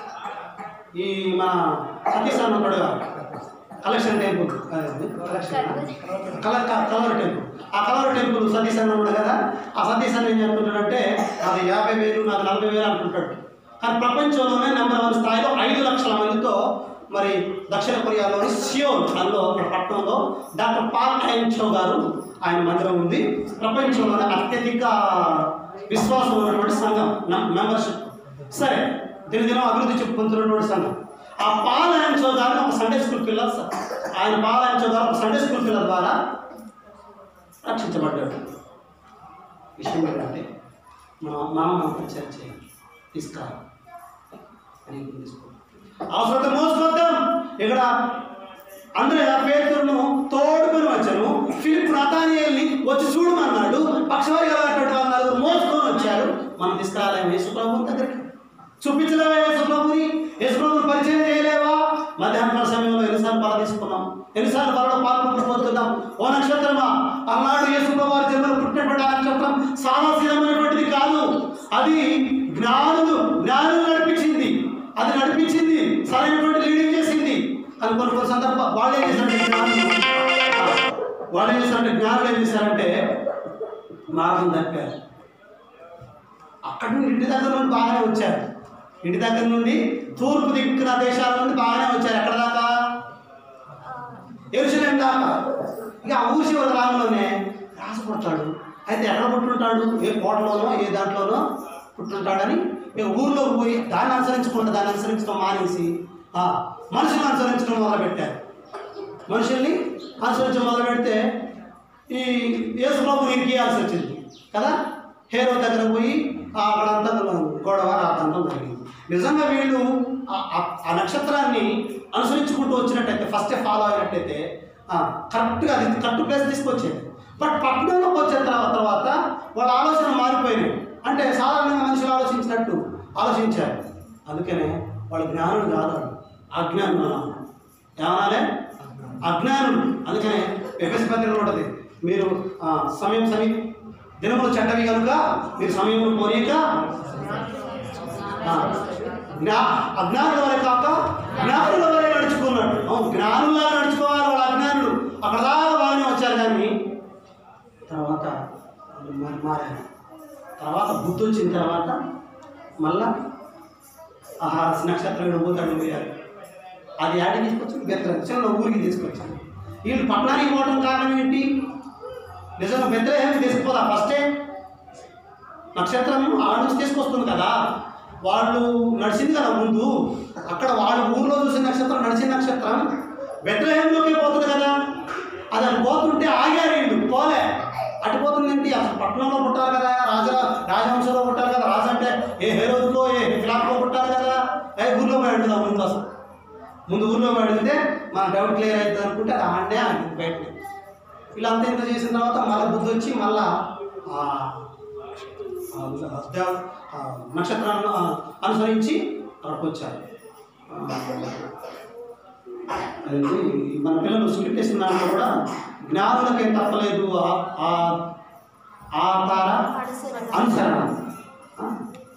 ఈ మన సతీష్ అన్న ఉంటాడు కదా, కలెక్షన్ టెంపుల్ అదే, కలెక్షన్ కలర్ కలర్ టెంపుల్ ఆ కలర్ టెంపుల్ సతీష్ అన్న ఉన్నాడు కదా ఆ సతీష్ అన్న ఏం చెప్తుంటాడంటే నాది యాభై వేలు నాకు నలభై వేలు అనుకుంటాడు కానీ ప్రపంచంలోనే నెంబర్ వన్ స్థాయిలో ఐదు లక్షల మందితో మరి దక్షిణ కొరియాలోని సియోల్ అందులో ఒక పట్టణంలో డాక్టర్ పాల్ ఐన్చో గారు ఆయన మందిరం ఉంది ప్రపంచంలోనే అత్యధిక విశ్వాసం ఉన్నటువంటి సంఘం మెంబర్షిప్ సరే దినదినం అభివృద్ధి చెప్పుకుంటున్నటువంటి సంఘం ఆ పాల్ ఐన్చో గారిని ఒక సండే స్కూల్ పిల్లర్ సార్ ఆయన పాల్ ఐన్చో గారు ఒక సండే స్కూల్ పిల్లర్ ద్వారా రక్షించబడ్డాడు విషయం ఏంటంటే మన మామ పరిచయం చేయాలి తీసుకురావాలి అని తీసుకో అవసరం మోసుకొద్దాం ఇక్కడ అందరూ పేతులను తోడుకొని వచ్చాను ఫిలిప్ నతానియల్ని వచ్చి చూడమన్నాడు పక్షవారి కలిగినటువంటి వాళ్ళు నలుగురు మోసుకొని వచ్చారు మనం తీసుకురాలేము యేసుప్రభు దగ్గరికి చూపించలేవా యేసుప్రభుని యేసుప్రభుని పరిచయం చేయలేవా మధ్యాహ్న సమయంలో ఎన్నిసార్లు పాలు తీసుకున్నాం ఎన్నిసార్లు పాలలో పాల్పొందుతున్నాం ఓ నక్షత్రమా అన్నాడు యేసుప్రభు వారి జన్మలో పుట్టినటువంటి ఆ నక్షత్రం సాదాసీనమైనటువంటిది కాదు అది జ్ఞానులు జ్ఞానులు నడిపించింది అది నడిపించింది సరైనటువంటి లీడింగ్ చేసింది అని కొన్ని కొన్ని సందర్భ వాళ్ళు ఏం చేశారంటే జ్ఞానులు ఆ, వాళ్ళు ఏం చేశారంటే జ్ఞానులు ఏం చేశారంటే మార్గం తప్పారు అక్కడి నుండి ఇంటి దగ్గర నుండి బాగానే వచ్చారు ఇంటి దగ్గర నుండి తూర్పు దిక్కున దేశాల నుండి బాగానే వచ్చారు ఎక్కడ దాకా ఎరుసలేం దాకా ఇక ఆ ఊరి చివరి రాగంలోనే రాసి పుడతాడు అయితే ఎక్కడ పుట్టుంటాడు ఏ కోటలోనో ఏ దాంట్లోనో పుట్టుంటాడని ఇక ఊర్లోకి పోయి దాన్ని అనుసరించకుండా దాన్ని అనుసరించడం మానేసి ఆ, మనుషులను అనుసరించడం మొదలుపెట్టారు మనుషుల్ని అనుసరించడం మొదలు పెడితే ఈ యేసుప్రభుని ఇరికియాల్సి వచ్చింది కదా హేరో దగ్గర పోయి ఆ అక్కడంతా గొడవ రాతంతం జరిగింది నిజంగా వీళ్ళు ఆ- ఆ- ఆ నక్షత్రాన్ని అనుసరించుకుంటూ వచ్చినట్టయితే ఫస్ట్ ఫాలో అయినట్టయితే కరెక్ట్గా అది కరెక్ట్ ప్లేస్ తీసుకొచ్చేది బట్ పట్టణంలోకి వచ్చిన తర్వాత తర్వాత వాళ్ళ ఆలోచన మారిపోయినాయి అంటే సాధారణంగా మనుషులు ఆలోచించినట్టు ఆలోచించారు అందుకనే వాళ్ళ జ్ఞానులు కాదు వాళ్ళు. అజ్ఞానులు అన్నారు. ఏమనాలే అజ్ఞానులు అందుకనే ఎఫ్ఎస్ పత్రికలో ఉంటుంది మీరు ఆ, సమయం సమీ దినములు చెడ్డవి కనుక మీరు సమయములు పోనీక ఆ, జ్ఞా అజ్ఞానుల వలె కాక జ్ఞానుల వలె నడుచుకున్నాడు అవును జ్ఞానులా నడుచుకోవాలి వాళ్ళ అజ్ఞానులు అక్కడ దాకా బాగానే వచ్చారు కానీ తర్వాత వాళ్ళు మరి మారారు తర్వాత బుద్ధి వచ్చిన తర్వాత మళ్ళా ఆహా నక్షత్రం పోతాడు పోయారు అది యాడికి తీసుకొచ్చి బెత్తలేదు చిన్న ఊరికి తీసుకొచ్చాను వీళ్ళు పట్టణానికి పోవడం కారణం ఏంటి నిజంగా బెత్తలేం తీసుకుపోదా ఫస్టే నక్షత్రం ఆడ నుంచి తీసుకొస్తుంది కదా వాళ్ళు నడిచింది కదా ముందు అక్కడ వాళ్ళ ఊర్లో చూసిన నక్షత్రం నడిచిన నక్షత్రం బెత్లహేంలోకి పోతుంది కదా అది అటు పోతుంటే ఆగారు వీళ్ళు పోలే అటు పోతుందేంటి అసలు పట్టణంలో పుట్టారు కదా రాజ రాజవంశంలో పుట్టారు కదా రాజు అంటే ఏ హేరోజులో ఏ ఫిలాప్లో పుట్టారు కదా ఏ ఊర్లో పోయి ఉంటుంది ముందు అసలు ముందు ఊర్లో పడితే మన డౌట్ క్లియర్ అవుతుంది అనుకుంటే అది ఆడనే ఆగింది బయటనే ఇలా అంతా ఇంత చేసిన తర్వాత మళ్ళీ బుద్ధి వచ్చి మళ్ళా ఆ, ఆ దేవ- ఆ నక్షత్రాలను ఆ, అనుసరించి అక్కడికి వచ్చారు ఆ, అదేంటి మన పిల్లలు స్లిప్ చేసిన దాంట్లో కూడా జ్ఞానులకేం తప్పలేదు ఆ- ఆ ఆ తార అనుసరణ ఆ?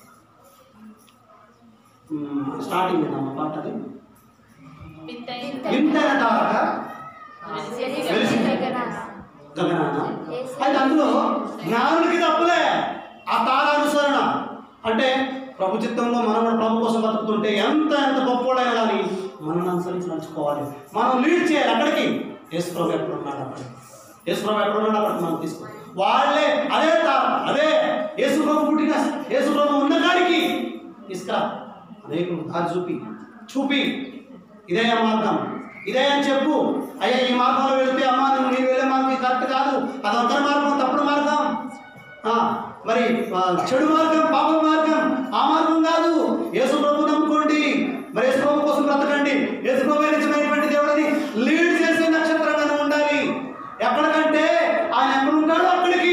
మ్, స్టార్టింగ్ ఉందమ్మా పాట అది వింతైన వింతైన తారక వెలిసి గగనాన అయితే అందులో జ్ఞానులకి తప్పులే ఆ తార అనుసరణ అంటే ప్రభు చిత్తంలో మనం కూడా ప్రభు కోసం బతుకుతుంటే ఎంత ఎంత గొప్పోడైనా కానీ మనం అనుసరించి నడుచుకోవాలి మనం లీడ్ చేయాలి అక్కడికి యేసు ప్రభు ఎక్కడ ఉన్నాడు అక్కడ యేసు ప్రభు ఎక్కడ ఉన్నాడు అక్కడ మనం తీసుకో వాళ్ళే అదే తార అదే యేసు ప్రభు పుట్టిన యేసు ప్రభు ఉన్న కాడికి తీసుకురా అనేకులు దారి చూపి చూపి ఇదే ఆ మార్గం ఇదే అని చెప్పు అయ్యా ఈ మార్గంలో వెళితే అమ్మా నువ్వు నేను వెళ్ళే మార్గం ఇది కరెక్ట్ కాదు అది ఒక్కరి మార్గం తప్పుడు మార్గం ఆ, మరి ఆ, చెడు మార్గం పాప మార్గం ఆ మార్గం కాదు యేసు ప్రభు నమ్ముకోండి మరి యేసు ప్రభు కోసం బ్రతకండి యేసు ప్రభు నిజమైనటువంటి దేవుడిని లీడ్ చేసే నక్షత్రంగా ఉండాలి ఎక్కడికంటే ఆయన ఎక్కడ ఉంటాడో అక్కడికి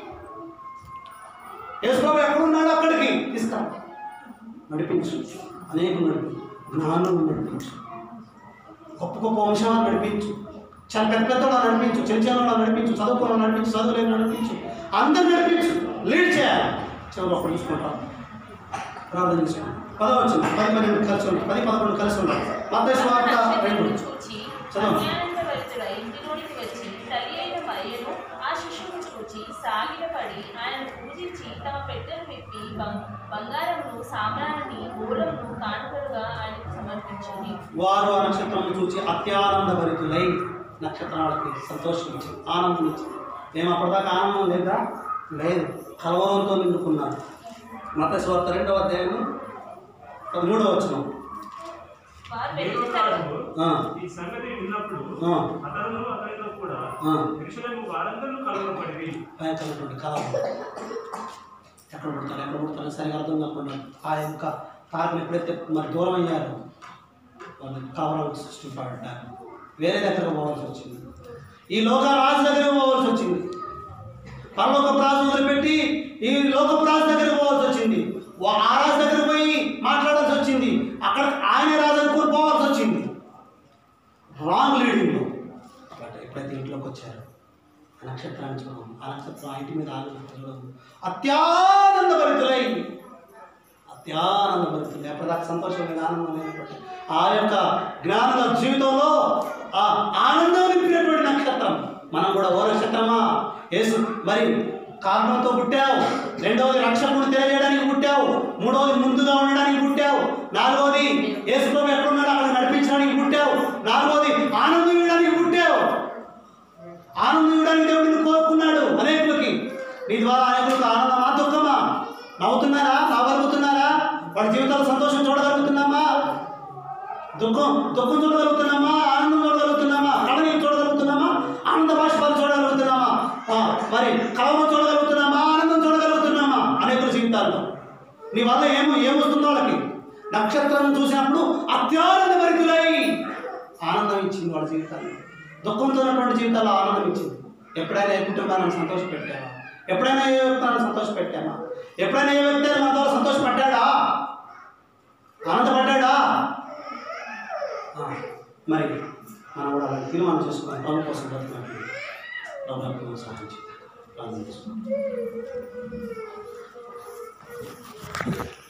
యేసు ప్రభు ఎక్కడ ఉన్నాడో అక్కడికి ఇస్తాం నడిపించు అనేకులు నడిపించు జ్ఞానం నడిపించు గొప్ప గొప్ప వంశాలను నడిపించు చాలా పెద్ద పెద్ద వాళ్ళని నడిపించు చిన్న చిన్న వాళ్ళని నడిపించు చదువుకున్న వాళ్ళని నడిపించు చదువులేని నడిపించు అందరు నడిపించు లీడ్ చేయాలి చివరి ఒకటి చూసుకుంటాం ప్రార్థన చేసుకోండి పదవచ్చు పది పన్నెండు కలిసి ఉంటాం పది పదకొండు కలిసి ఉంటాం మత్తయి వార్త రెండు నక్షత్రమును చూచి చదవండి. అజ్ఞానందభరితుడై ఇంటిలోనికి వచ్చి తల్లి అయిన మరియను ఆ శిశువును చూచి సాగిలపడి ఆయనను పూజించి తమ పెట్టెలు విప్పి బం- బంగారమును సామ్రాణిని మూలమును కానుకలుగా ఆయనకు సమర్పించింది వారు ఆ నక్షత్రం చూసి అత్యానంద భరితులై నక్షత్రాలకి సంతోషం ఇచ్చింది ఆనందం ఇచ్చింది మేము అప్పటిదాకా ఆనందం లేదా లేదు కలవరంతో నిండుకున్నారు మత స్వార్థ రెండవ అధ్యాయం మూడవ వచ్చినాం వారు వెళ్ళిన తర్వాత ఆ, ఈ సంగతి విన్నప్పుడు ఆ, అతను అతనితో కూడా ఆ. పురుషులకు వారందరూ కలవపడి భయంకరమైనటువంటి కళ ఎక్కడ పుడతారు ఎక్కడ పుడతారు సరిగా అర్థం కాకుండా ఆ యొక్క తారకులు ఎప్పుడైతే మరి దూరం అయ్యారో వాళ్ళు కవరాలు సృష్టింపబడ్డారు వేరే దగ్గరకు పోవాల్సి వచ్చింది ఈ లోక రాజు దగ్గరకు పోవాల్సి వచ్చింది పరలోకపు రాజు వదిలిపెట్టి ఈ లోకపు రాజు దగ్గరకు పోవాల్సి వచ్చింది వా- ఆ రాజు దగ్గరకు పోయి మాట్లాడాల్సి వచ్చింది అక్కడ ఆయన రాజు అనుకుని పోవాల్సి వచ్చింది రాంగ్ లీడింగ్లో బట్ ఎప్పుడైతే ఇంట్లోకి వచ్చారో ఆ నక్షత్రాన్ని చూడడం ఆ నక్షత్రం ఆ ఇంటి మీద ఆనందం చూడడం అత్యానంద భరితులైంది అత్యానంద భరితులు ఎప్పటిదాకా సంతోషం లేదు ఆనందం లేనటువంటి ఆ యొక్క జ్ఞానుల జీవితంలో ఆ ఆనందం నింపినటువంటి నక్షత్రం మనం కూడా ఓ నక్షత్రమా యేసు మరి కారణంతో పుట్టావు రెండవది రక్షకుడు తెలియజేయడానికి పుట్టావు మూడవది ముందుగా ఉండడానికి పుట్టావు నాలుగవది యేసు ప్రభు ఎక్కడున్నాడో అక్కడ నడిపించడానికి పుట్టావు నాలుగవది ఆనందం ఇవ్వడానికి పుట్టావు ఆనందం ఇవ్వడానికి దేవుడిని కోరుకున్నాడు అనేకులకి నీ ద్వారా అనేకులకు ఆనందమా దుఃఖమా నవ్వుతున్నారా నవ్వగలుగుతున్నారా వాడి జీవితంలో సంతోషం చూడగలుగుతున్నామా దుఃఖం దుఃఖం చూడగలుగుతున్నామా ఆనందం చూడగలుగుతున్నామా కళని చూడగలుగుతున్నామా ఆనంద బాష్పాలు చూడగలుగుతున్నామా ఆ, మరి కలవరం చూడగలుగుతున్నామా ఆనందం చూడగలుగుతున్నామా అనేకుల జీవితాల్లో నీ వల్ల ఏమో ఏమొస్తుందో వాళ్ళకి నక్షత్రం చూసినప్పుడు అత్యానంద భరితులై ఆనందం ఇచ్చింది వాళ్ళ జీవితాల్లో దుఃఖంతో ఉన్నటువంటి జీవితాల్లో ఆనందం ఇచ్చింది ఎప్పుడైనా ఏ కుటుంబాలను సంతోషపెట్టామా ఎప్పుడైనా ఏ వ్యక్తులను సంతోషపెట్టామా ఎప్పుడైనా ఏ వ్యక్తి మన ద్వారా సంతోషపడ్డాడా ఆనందపడ్డాడా ఆ, మరి మనం కూడా అలాంటి తీర్మానం చేసుకుని ప్రభు కోసం బ్రతుకున్నట్టు ప్రభు సహాయించి ప్రార్థన చేసుకుందాం